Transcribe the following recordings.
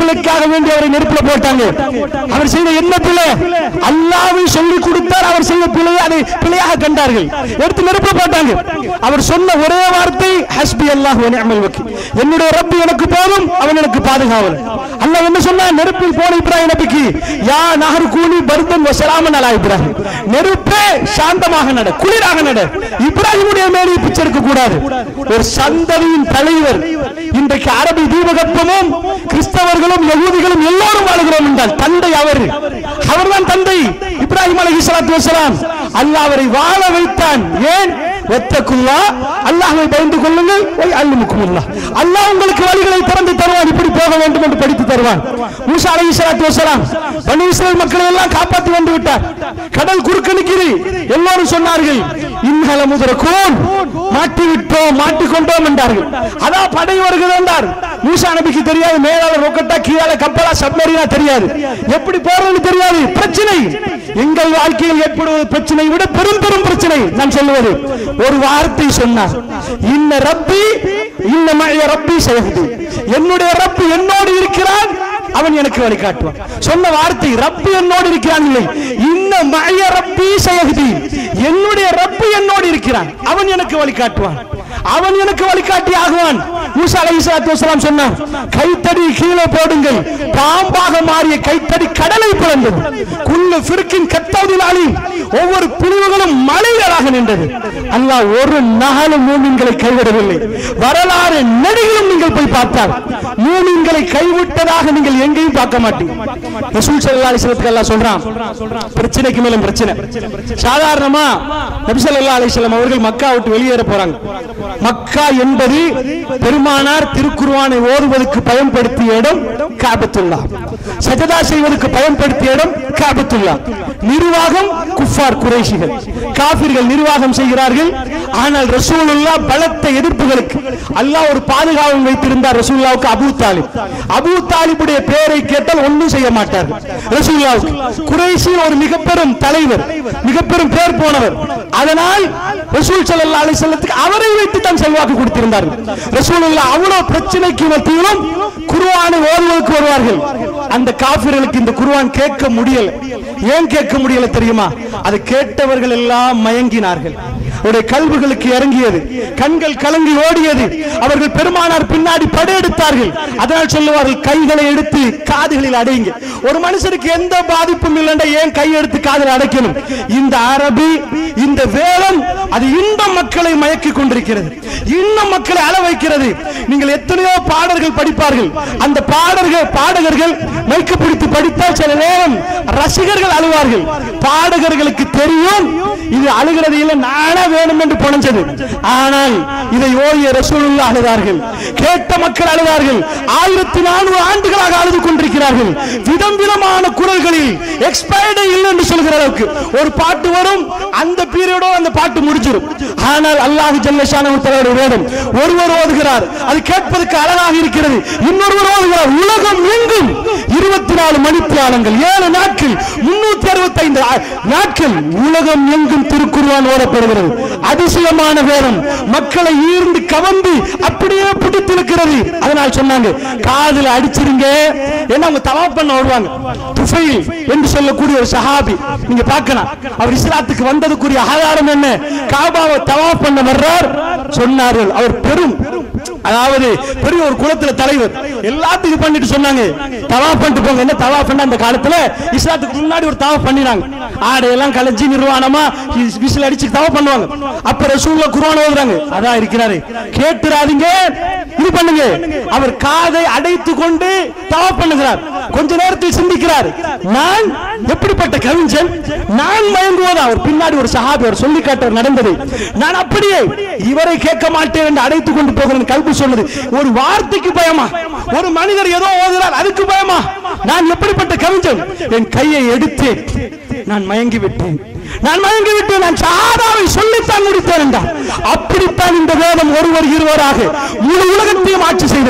பிழைக்காக வேண்டி அவரை நெருப்புல போட்டாங்க அவர் செய்த என்ன பிழை அல்லாவை சொல்லி கொடுத்தார் அவர் செய்த பிழையை அதை பிழையாக கண்டார்கள் எடுத்து நெருப்புல போட்டாங்க அவர் சொன்ன ஒரே வார்த்தை ஹஸ்பி அல்லாஹ் நிஅமல் வக்கீல் என்னுடைய ரப்பு எனக்கு போதும் அவன் எனக்கு பாதுகாவல் அல்லாஹ் என்ன சொன்னா நெருப்பில் போன இப்ராஹிம் நபிக்கு யா நகர் கூனி பர்தன் வசலாமன் அலா இப்ராஹிம் நெருப்பே சாந்தமாக நட குளிராக நட இப்ராஹிமுடைய மேலே பிச்செடுக்க கூடாது ஒரு சந்ததியின் தலைவர் இன்றைக்கு அரபி தீபகற்பமும் கிறிஸ்தவர்களும் யகூதிகளும் எல்லோரும் வாழ்கிறோம் என்றால் தந்தை அவர் அவர்தான் தந்தை இப்ராஹிம் அலைஹி ஸலாத்து வஸலாம் அல்லாஹ் அவரை வாழ வைத்தான் ஏன் ஒத்தக்குல்லா அல்லாஹ்வை பயந்து கொள்ளுங்கள் ஒய் அல்லுமுக்குமுல்லா அல்லாஹ் உங்களுக்கு வழிகளை திறந்து தருவான் இப்படி போக வேண்டும் என்று படித்து தருவான் மூசா அலைஹி ஸலாத்து வஸலாம் பனி இஸ்ரேல் மக்களை எல்லாம் காப்பாற்றி வந்து விட்டார் கடல் குறுக்க நிக்குது எல்லாரும் சொன்னார்கள் இன்னல முதரக்கூன் மாட்டி விட்டோம் மாட்டிக்கொண்டோம் என்றார்கள் அதான் படை வருகிறது என்றார் மூசா நபிக்கு தெரியாது மேலால ரொக்கட்டா கீழால கப்பலா சப்மரீனா தெரியாது எப்படி போறதுன்னு தெரியாது பிரச்சனை எங்கள் வாழ்க்கையில் ஏற்படுவது பிரச்சனை விட பெரும் பெரும் பிரச்சனை நான் சொல்லுவது ஒரு வார்த்தை சொன்னார் இன்ன ரப்பி இன்ன மழைய ரப்பி செய்வது என்னுடைய ரப்பு என்னோடு இருக்கிறான் அவன் எனக்கு வழிகாட்டுவான் சொன்ன வார்த்தை ரப்பு என்னோடு இருக்கிறான் இல்லை இன்ன மழைய ரப்பி செய்யகுதி என்னுடைய ரப்பு என்னோடு இருக்கிறான் அவன் எனக்கு வழிகாட்டுவான் அவன் எனக்கு வழிகாட்டி ஆகுவான் மூசா அலைஹிஸ்ஸலாத்து வஸலாம் சொன்னான் கைத்தடி கீழே போடுங்கள் பாம்பாக மாறிய கைத்தடி கடலை பிளந்தது குல்லு ஃபிர்கின் கத்தவுதினாலி ஒவ்வொரு பிரிவுகளும் மலைகளாக நின்றது அல்லாஹ் ஒரு நகலும் மூமின்களை கைவிடவில்லை வரலாறு நெடுகிலும் நீங்கள் போய் பார்த்தால் மூமின்களை கைவிட்டதாக நீங்கள் எங்கேயும் பார்க்க மாட்டீங்க ரசூல் ஸல்லல்லாஹு அலைஹி வஸல்லத்துக்கு அல்லாஹ் சொல்றான் பிரச்சனைக்கு மேலும் பிரச்சனை சாதாரணமா நபி ஸல்லல்லாஹு அலைஹி வஸல்லம் அவர்கள் மக்கா விட்டு வெளியேற போறாங்க மக்கா என்பது பெருமானார் திருக்குர்ஆனை ஓதுவதற்கு பயன்படுத்திய இடம் காபத்துல்லா சஜதா செய்வதற்கு பயன்படுத்திய இடம் காபத்துல்லா நிர்வாகம் குஃபார் குறைஷிகள் காபிர்கள் நிர்வாகம் செய்கிறார்கள் ஆனால் ரசூலுல்லா பலத்த எதிர்ப்புகளுக்கு அல்லாஹ் ஒரு பாதுகாவல் வைத்திருந்தார் ரசூலுல்லாவுக்கு அபூ தாலிப் அபூ தாலிபுடைய பெயரை கேட்டால் ஒன்றும் செய்ய மாட்டார்கள் ரசூலுல்லாவுக்கு குறைஷியில் ஒரு மிக பெரும் தலைவர் மிக பெரும் பேர் போனவர் அதனால் ரசூல் ஸல்லல்லாஹு அலைஹி வஸல்லத்துக்கு அவரை வைத்து தான் செல்வாக்கு கொடுத்திருந்தார்கள் ரசூலுல்லாஹ் அவ்வளவு பிரச்சனைக்கு மத்தியிலும் குர்ஆனை ஓதுவதற்கு வருவார்கள் அந்த காபிர்களுக்கு இந்த குர்ஆன் கேட்க முடியல ஏன் கேட்க முடியல தெரியுமா அது கேட்டவர்கள் எல்லாம் மயங்கினார்கள் அவருடைய கல்விகளுக்கு இறங்கியது கண்கள் கலங்கி ஓடியது அவர்கள் பெருமானார் பின்னாடி படையெடுத்தார்கள் அதனால் சொல்லுவார்கள் கைகளை எடுத்து காதுகளில் அடையுங்க ஒரு மனுஷனுக்கு எந்த பாதிப்பும் இல்லைன்னா ஏன் கை எடுத்து காதில் அடைக்கணும் இந்த அரபி இந்த வேதம் அது இன்னும் மக்களை மயக்கி கொண்டிருக்கிறது இன்னும் மக்களை அள வைக்கிறது நீங்கள் எத்தனையோ பாடல்கள் படிப்பார்கள் அந்த பாடல்கள் பாடகர்கள் மைக்கு பிடித்து படித்தால் சில நேரம் ரசிகர்கள் அழுவார்கள் பாடகர்களுக்கு தெரியும் இது அழுகிறது இல்லை நானே வேணும் என்று புனைஞ்சது ஆனால் இதை ஓதிய ரசூலுல்லா அழுதார்கள் கேட்ட மக்கள் அழுதார்கள் ஆயிரத்தி நானூறு ஆண்டுகளாக அழுது கொண்டிருக்கிறார்கள் விதம் விதமான குரல்களில் எக்ஸ்பயர்டே இல்லை என்று சொல்கிற அளவுக்கு ஒரு பாட்டு வரும் அந்த பீரியடோ அந்த பாட்டு முடிஞ்சிடும் ஆனால் அல்லாஹ் ஜல்லஷான தலைவர் வேதம் ஒருவர் ஓதுகிறார் அது கேட்பதற்கு அழகாக இருக்கிறது இன்னொருவர் ஓதுகிறார் உலகம் எங்கும் இருபத்தி நாலு மணித்தியாலங்கள் ஏழு நாட்கள் முன்னூத்தி அறுபத்தி ஐந்து நாட்கள் உலகம் எங்கும் திருக்குர்ஆன் ஓதப்படுகிறது அதிசயமான வேதம் மக்களை ஈர்ந்து கவர்ந்து அப்படியே பிடித்திருக்கிறது அதனால் சொன்னாங்க காதுல அடிச்சிருங்க ஏன்னா அவங்க தவா பண்ண வருவாங்க துஃபைல் என்று சொல்லக்கூடிய ஒரு சஹாபி நீங்க பார்க்கலாம் அவர் இஸ்லாத்துக்கு வந்ததுக்குரிய ஆதாரம் என்ன காபாவை தவா பண்ண வர்றார் சொன்னார்கள் அவர் பெரும் அதாவது பெரிய ஒரு குலத்துல தலைவர் எல்லாத்துக்கும் பண்ணிட்டு சொன்னாங்க தவா பண்ணிட்டு போங்க என்ன தவா பண்ண அந்த காலத்துல இஸ்லாத்துக்கு முன்னாடி ஒரு தவா பண்ணினாங்க ஆடையெல்லாம் கலைஞ்சி நிர்வாணமா விசில் அடிச்சு தவா பண்ணுவாங்க அப்ப ரசூல்ல குர்ஆன் ஓதுறாங்க அதான் இருக்கிறாரு கேட்டுறாதீங்க இது பண்ணுங்க அவர் காதை அடைத்து கொண்டு தவா பண்ணுகிறார் கொஞ்ச நேரத்தில் சிந்திக்கிறார் நான் எப்படிப்பட்ட கவிஞன் நான் மயங்குவதா அவர் பின்னாடி ஒரு சஹாபி அவர் சொல்லி காட்டார் நடந்தது நான் அப்படியே இவரை கேட்க மாட்டேன் என்று அடைத்துக் கொண்டு போகிறேன் கல்வி சொன்னது ஒரு வார்த்தைக்கு பயமா ஒரு மனிதர் ஏதோ ஓதுறார் அதுக்கு பயமா நான் எப்படிப்பட்ட கவிஞன் என் கையை எடுத்து நான் மயங்கி விட்டேன் நான் மயங்கி விட்டேன் நான் சாதாவை சொல்லித்தான் முடித்தேன் என்றார் அப்படித்தான் இந்த வேதம் ஒருவர் இருவராக முழு உலகத்தையும் ஆட்சி செய்தது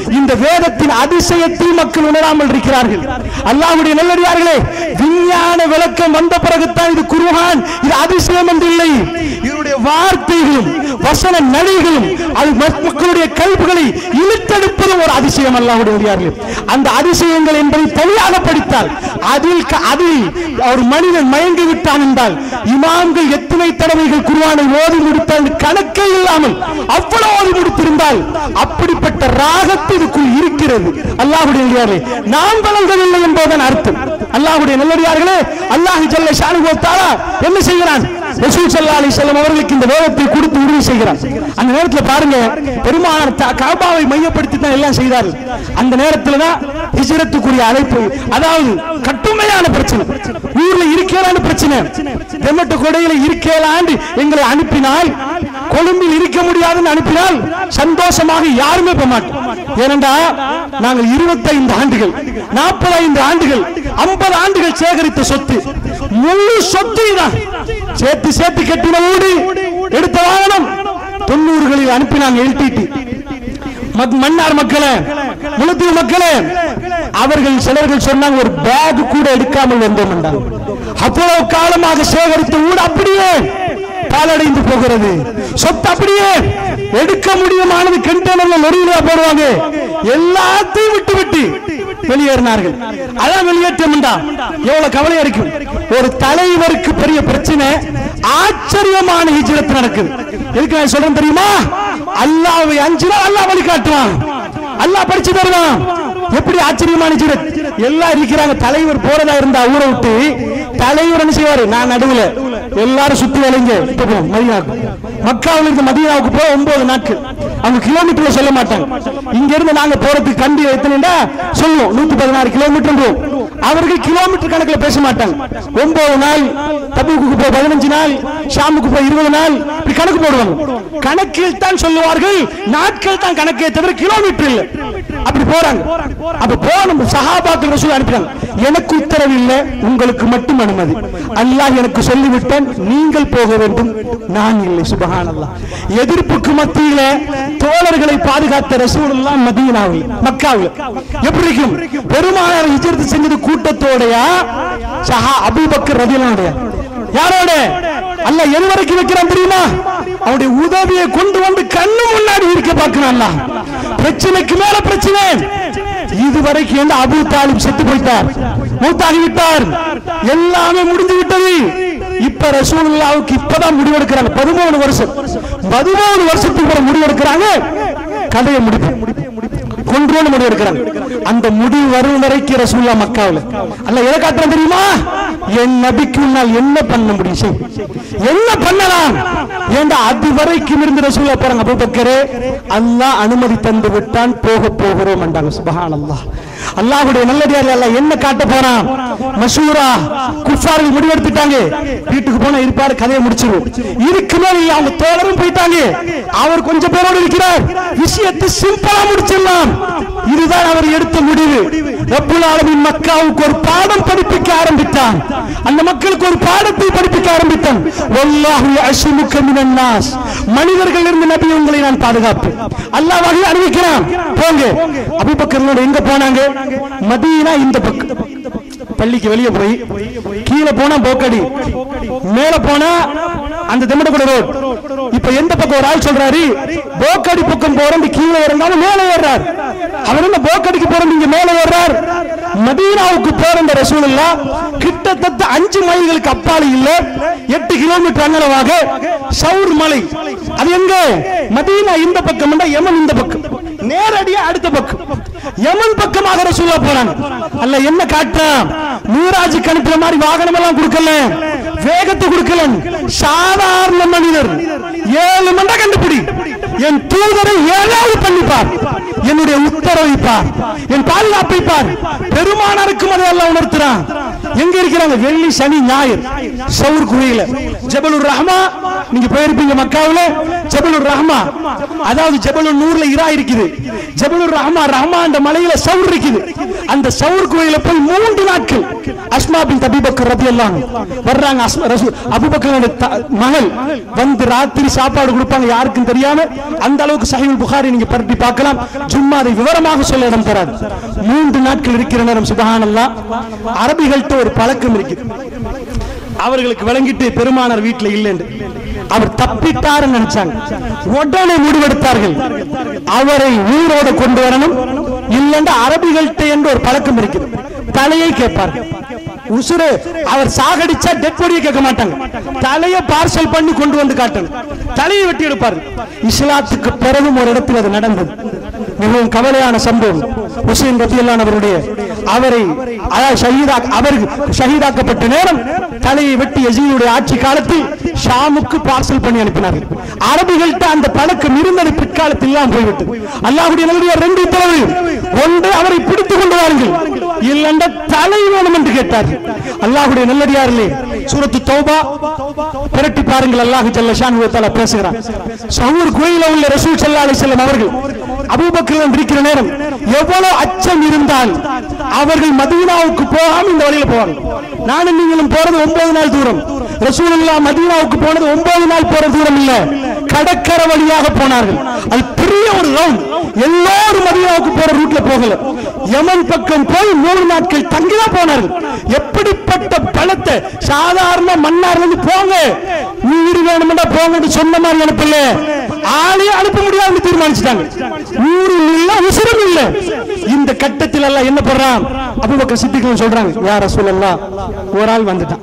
இந்த வேதத்தின் அதிசயத்தை மக்கள் உணராமல் இருக்கிறார்கள் அல்லாஹ்வுடைய நல்லடியார்களே விஞ்ஞான விளக்கம் வந்த பிறகுதான் இது குர்ஆன் இது அதிசயம் என்று இல்லை இதனுடைய வார்த்தைகளும் வசன நடைகளும் அது மக்- மக்களுடைய கல்விகளை இழுத்தெடுப்பதும் ஒரு அதிசயம் அல்லாஹ்வுடைய நல்லடியார்களே அந்த அதிசயங்கள் என்பதை தெளிவாக படித்தால் அதில் க- அதில் ஒரு மனிதன் மயங்கி விட்டான் என்றால் இமாம்கள் எத்தனை தடவைகள் குர்ஆனை ஓதி முடித்தால் கணக்கே இல்லாமல் அவ்வளவு ஓதி முடித்திருந்தால் அப்படிப்பட்ட ராகத்து இதுக்குள் இருக்கிறது அல்லாஹ்வுடைய நல்லடியார்களே நாம் வழங்கவில்லை என்பதன் அர்த்தம் அல்லாஹ்வுடைய நல்லடியார்களே அல்லாஹ் ஜல்ல ஷானுஹு வ தஆலா என்ன செய்கிறான் ரசூல் ஸல்லல்லாஹு அலைஹி வஸல்லம் அவர்களுக்கு இந்த வேதத்தை கொடுத்து உறுதி செய்கிறான் அந்த நேரத்துல பாருங்க பெருமானார் த- காபாவை மையப்படுத்தி தான் எல்லாம் செய்தார்கள் அந்த நேரத்துல தான் ஹிஜ்ரத்துக்குரிய அழைப்பு அதாவது கட்டுமையான பிரச்சனை ஊர்ல இருக்கலான்னு பிரச்சனை தெமட்ட கொடையில இருக்கலான்னு எங்களை அனுப்பினால் கொழும்பில் இருக்க முடியாதுன்னு அனுப்பினால் சந்தோஷமாக யாருமே போக மாட்டோம் ஏனென்றா நாங்கள் 25 ஆண்டுகள் 45 ஆண்டுகள் 50 ஆண்டுகள் சேகரித்த சொத்து முழு சொத்து தான் சேர்த்து சேர்த்து கட்டின வீடு எடுத்த வாகனம் தொண்ணூறுகளில் அனுப்பினாங்க எல்டிடி மன்னார் மக்களே முழுத்தூர் மக்களே அவர்கள் சிலர்கள் சொன்னாங்க ஒரு பேக் கூட எடுக்காமல் வந்தோம் என்றாங்க அவ்வளவு காலமாக சேகரித்த வீடு அப்படியே பாலடைந்து போகிறது சொத்து அப்படியே எடுக்க முடியுமானது கண்டெய்னர்ல லொரியில போடுவாங்க எல்லாத்தையும் விட்டு விட்டு வெளியேறினார்கள் அதான் வெளியேற்றம் எவ்வளவு கவலையா இருக்கும் ஒரு தலைவருக்கு பெரிய பிரச்சனை ஆச்சரியமான ஹிஜ்ரத் நடக்குது எதுக்கு நான் சொல்றேன் தெரியுமா அல்லாஹ்வை அஞ்சினா அல்லாஹ் வழிகாட்டுவான் அல்லாஹ் படிச்சு தருவான் எப்படி ஆச்சரியமான ஹிஜ்ரத் எல்லாம் இருக்கிறாங்க தலைவர் போறதா இருந்தா ஊரை விட்டு தலைவர் என்ன செய்வாரு நான் நடுவுல எல்லாரும் சுத்தி வளைங்க இப்ப போ மதினாவுக்கு மக்காவில் இருந்து மதீனாவுக்கு போக ஒன்பது நாட்கள் அவங்க கிலோமீட்டர்ல சொல்ல மாட்டாங்க இங்க இருந்து நாங்க போறதுக்கு கண்டி எத்தனைடா சொல்லுவோம் நூத்தி பதினாறு கிலோமீட்டர் அவர்கள் கிலோமீட்டர் கணக்குல பேச மாட்டாங்க ஒன்பது நாள் தபுக்கு போய் பதினஞ்சு நாள் ஷாமுக்கு போய் இருபது நாள் இப்படி கணக்கு போடுவாங்க கணக்கில் தான் சொல்லுவார்கள் நாட்கள் தான் கணக்கே தவிர கிலோமீட்டர் இல்ல அப்படி போறாங்க அப்ப போன சஹாபாக்கள் ரசூல் அனுப்பினாங்க எனக்கு உத்தரவு இல்லை உங்களுக்கு மட்டும் அனுமதி அல்லாஹ் எனக்கு சொல்லிவிட்டான் நீங்கள் போக வேண்டும் நான் இல்லை சுபஹானல்லாஹ் எதிர்ப்புக்கு மத்தியில தோழர்களை பாதுகாத்த ரசூலுல்லாஹ் மதீனாவில் மக்காவில் எப்படி இருக்கும் பெருமானார் ஹிஜ்ரத் செஞ்சது கூட்டத்தோடயா சஹா அபூபக்கர் ரதியல்லாஹு யாரோட அல்லாஹ் எது வரைக்கும் வைக்கிறான் தெரியுமா அவனுடைய உதவியை கொண்டு வந்து கண்ணு முன்னாடி இருக்க பார்க்கிறான் அல்லாஹ் பிரச்சனைக்கு மேல பிரச்சனை இதுவரைக்கும் எந்த அபு தாலிப் செத்து போயிட்டார் மூத்தாகி விட்டார் எல்லாமே முடிந்து விட்டது இப்ப ரசூலுல்லாவுக்கு இப்பதான் முடிவெடுக்கிறாங்க பதிமூணு வருஷம் பதிமூணு வருஷத்துக்கு அப்புறம் முடிவெடுக்கிறாங்க கதையை முடிப்பு கொன்றோன்னு முடிவு எடுக்கிறாங்க அந்த முடிவு வரும் வரைக்கும் ரசூல்லா மக்காவில் அல்ல எதை காட்டுறேன் தெரியுமா என் நபிக்கு முன்னால் என்ன பண்ண முடியும் செய். என்ன பண்ணலாம் ஏண்டா அது வரைக்கும் இருந்து ரசூல்லா போறாங்க அபூபக்கரே அல்லாஹ் அனுமதி தந்து விட்டான் போக போகிறோம் என்றாங்க சுபஹான் அல்லாஹ் அல்லாஹ்வுடைய நல்லடியார் அல்லாஹ் என்ன காட்ட போறான் மசூரா குஃபார்கள் முடிவெடுத்துட்டாங்க வீட்டுக்கு போனா இருப்பாரு கதையை முடிச்சிருவோம் இதுக்கு மேல இல்ல, அவங்க தோழரும் போயிட்டாங்க அவர் கொஞ்சம் பேரோடு இருக்கிறார் விஷயத்தை சிம்பிளா முடிச்சிடலாம் இதுதான் அவர் எடுத்த முடிவு ரப்புல் ஆலமீன் மக்காவுக்கு ஒரு பாடம் படிப்பிக்க ஆரம்பித்தான் அந்த மக்களுக்கு ஒரு பாடத்தை படிப்பிக்க ஆரம்பித்தான் வல்லாஹு அஷ்முக மினன் நாஸ் மனிதர்கள் இருந்து நபி உங்களை நான் பாதுகாப்பேன் அல்லாஹ் வகை அறிவிக்கிறான் போங்க அபூபக்கரோட எங்க போனாங்க மதீனா இந்த பக்கம் பள்ளிக்கு வெளியே போய் கீழே போனா போக்கடி மேல போனா அந்த தெம்மடகுட ரோட் இப்ப எந்த பக்கம் ஒரு ஆள் சொல்றாரு போக்கடி பக்கம் போறோம் கீழே இறங்காம மேல ஏறார் அவர் என்ன போக்கடிக்கு போறோம் இங்க மேல ஏறார் மதீனாவுக்கு போற இந்த ரசூலுல்லா கிட்டத்தட்ட அஞ்சு மைல்களுக்கு அப்பால் இல்ல எட்டு கிலோமீட்டர் அங்கலவாக சவுர் மலை அது எங்க மதீனா இந்த பக்கம் யமன் இந்த பக்கம் நேரடியா அடுத்த பக்கம் யமன் பக்கமாக ரசூலா போறாங்க அல்ல என்ன காட்டுறான் மீராஜுக்கு அனுப்புற மாதிரி வாகனம் எல்லாம் கொடுக்கல வேகத்தை கொடுக்கல சாதாரண மனிதர் ஏழு மண்ட கண்டுபிடி என் தூதரை ஏழாவது பண்ணிப்பார் என்னுடைய உத்தரவை பார் என் பாதுகாப்பை பார் பெருமானாருக்கும் அதை எல்லாம் உணர்த்துறான் எங்க இருக்கிறாங்க வெள்ளி சனி ஞாயிறு சவுர் குகையில ஜபலுர் ரஹ்மா நீங்க போயிருப்பீங்க மக்காவுல ஜபலுர் ரஹ்மா அதாவது ஜபலுர் நூர்ல இரா இருக்குது ஜபலுர் ரஹ்மா ரஹ்மா அந்த மலையில சவுர் இருக்குது அந்த சவுர் குகையில போய் மூன்று நாட்கள் அஸ்மா பின் தபிபக்கர் ரதியல்லாஹு வர்றாங்க அஸ்மா ரசூல் அபூபக்கரோட த- மகள் வந்து ராத்திரி சாப்பாடு கொடுப்பாங்க யாருக்கும் தெரியாம அந்த அளவுக்கு சஹீஹுல் புகாரி நீங்க பரப்பி பார்க்கலாம் சும்மா அதை விவரமாக சொல்ல இடம் தராது மூன்று நாட்கள் இருக்கிற நேரம் சுபஹானல்லாஹ் அரபிகள்கிட்ட ஒரு பழக்கம் இருக்குது அவர்களுக்கு விளங்கிட்டு பெருமானார் வீட்டுல இல்லைன்னு அவர் தப்பிட்டாருன்னு நினைச்சாங்க உடனே முடிவெடுத்தார்கள் அவரை உயிரோட கொண்டு வரணும் இல்லைன்னா அரபிகள்கிட்ட என்று ஒரு பழக்கம் இருக்குது தலையை கேட்பார்கள் உசுரு அவர் சாகடிச்சா டெட் பாடியை கேட்க மாட்டாங்க தலையை பார்சல் பண்ணி கொண்டு வந்து காட்டணும் தலையை வெட்டி எடுப்பார்கள் இஸ்லாத்துக்கு பிறகும் ஒரு இடத்தில் அது நடந்தது மிகவும் கவலையான சம்பவம் ஹுசைன் ரத்தியல்லான் அவருடைய அவரை அதாவது ஷஹீதா அவர் ஷஹீதாக்கப்பட்ட நேரம் தலையை வெட்டி யசீனுடைய ஆட்சி காலத்தில் ஷாமுக்கு பார்சல் பண்ணி அனுப்பினார்கள் அரபிகள்கிட்ட அந்த பழக்கம் இருந்தது பிற்காலத்தில் எல்லாம் போய்விட்டது அல்லாஹ்வுடைய நல்லடியார் ரெண்டு உத்தரவு ஒன்று அவரை பிடித்துக் கொண்டு வாருங்கள் இல்லைன்ற தலை வேணும் என்று கேட்டார்கள் அல்லாஹ்வுடைய நல்லடியாரிலே சூரத்து தௌபா பிரட்டி பாருங்கள் அல்லாஹ் ஜல்ல ஷானு தஆலா பேசுகிறார் சவுர் கோயில உள்ள ரசூல் ஸல்லல்லாஹு அலைஹி வஸல்லம் அவர்கள் அபூபக்கர் இருக்கிற நேரம் எவ்வளவு அச்சம் இருந்தால் அவர்கள் மதீனாவுக்கு போகாம இந்த வழியில போவாங்க நானும் நீங்களும் போறது ஒன்பது நாள் தூரம் ரசூலுல்லாஹ் மதீனாவுக்கு போனது ஒன்பது நாள் போற தூரம் இல்ல கடற்கரை வழியாக போனார்கள் அது பெரிய ஒரு ரவுண்ட் எல்லாரும் மதீனாவுக்கு போற ரூட்ல போகல யமன் பக்கம் போய் மூணு நாட்கள் தங்கிதான் போனார்கள் எப்படிப்பட்ட பலத்தை சாதாரண மன்னார்ல இருந்து போங்க வீடு வேணும்னா போங்கன்னு சொன்ன மாதிரி அனுப்பல ஆளையே அனுப்ப முடியாதுன்னு தீர்மானிச்சிட்டாங்க ஊரு இல்ல உசுரம் இல்ல இந்த கட்டத்தில் எல்லாம் என்ன பண்றான் அபூபக்கர் சித்திகள் சொல்றாங்க யார சொல்லலாம் ஒரு ஆள் வந்துட்டான்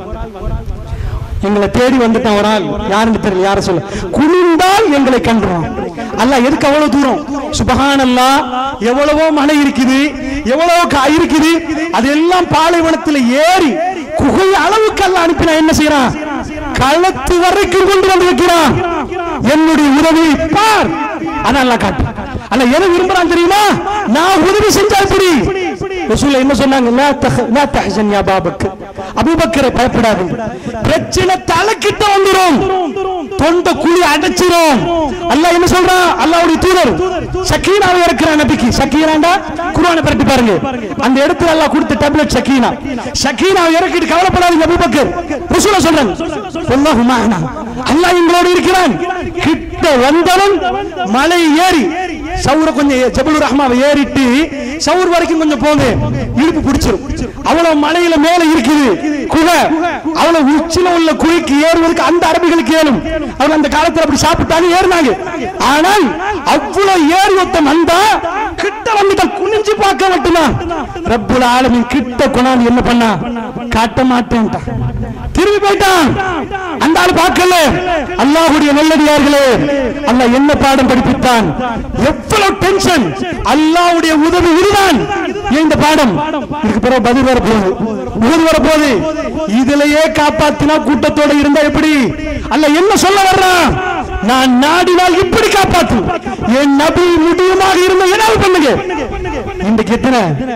எங்களை தேடி வந்துட்டான் ஒரு ஆள் யாருன்னு தெரியல யார சொல்ல குனிந்தால் எங்களை கண்டுறான் அல்லாஹ் எதுக்கு அவ்வளவு தூரம் சுபஹானல்லா எவ்வளவோ மழை இருக்குது எவ்வளவோ கா இருக்குது அதெல்லாம் பாலைவனத்தில் ஏறி குகை அளவுக்கு அல்லாஹ் அனுப்பினா என்ன செய்யறான் களத்து வரைக்கும் கொண்டு வந்து வைக்கிறான் என்னுடைய உதவியை பார் அதான் அல்லாஹ் காட்டு அல்ல எதை விரும்புறான் தெரியுமா நான் உதவி செஞ்சா எப்படி ரசூல் என்ன சொன்னாங்க லா தஹ- லா தஹ்சன் யா பாபக் அபூபக்கரை பயப்படாதீங்க பிரச்சனை தலைக்கிட்ட வந்துரும் தொண்டை குழி அடைச்சிரும் அல்லாஹ் என்ன சொல்றான் அல்லாஹ்வுடைய தூதர் சக்கீனாவை இறக்குறான் நபிக்கு சக்கீனாண்டா குர்ஆனை பரட்டி பாருங்க அந்த இடத்துல அல்லாஹ் கொடுத்த டேப்லெட் சக்கீனா சக்கீனாவை இறக்கிட்டு கவலைப்படாதீங்க அபூபக்கர் ரசூல சொல்றாங்க வல்லாஹு மஅனா அல்லாஹ் எங்களோடு இருக்கிறான் கிட்ட வந்தவன் மலை ஏறி சவுர கொஞ்சம் ஜபலுர் ரஹ்மாவை ஏறிட்டு சவுர் வரைக்கும் கொஞ்சம் போங்க இடுப்பு பிடிச்சிரும் அவ்வளவு மலையில மேல இருக்குது குகை அவ்வளவு உச்சில உள்ள குகைக்கு ஏறுவதற்கு அந்த அரபிகளுக்கு ஏறும் அவங்க அந்த காலத்துல அப்படி சாப்பிட்டாங்க ஏறினாங்க ஆனால் அவ்வளவு ஏறி ஒருத்தன் வந்தா கிட்ட வந்துட்டா குனிஞ்சு பார்க்க மட்டும்தான் ரப்புல் ஆலமின் கிட்ட கொண்டாந்து என்ன பண்ணா காட்ட மாட்டேன்ட்டான் திரும்பி போயிட்டான் அந்த ஆள் பார்க்கல அல்லாஹ்வுடைய நல்லடியார்களே அல்லாஹ் என்ன பாடம் படிப்பித்தான் எவ்வளவு டென்ஷன் அல்லாஹ்வுடைய உதவி இதுதான் ஏன் இந்த பாடம் இதுக்கு பிறகு பதில் வர போகுது உதவி வர போகுது இதுலயே காப்பாத்தினா கூட்டத்தோட இருந்தா எப்படி அல்ல என்ன சொல்ல வர்றான் நான் நாடினால் இப்படி காப்பாத்து என் நபி முடியுமாக இருந்த ஏதாவது பண்ணுங்க இன்றைக்கு எத்தனை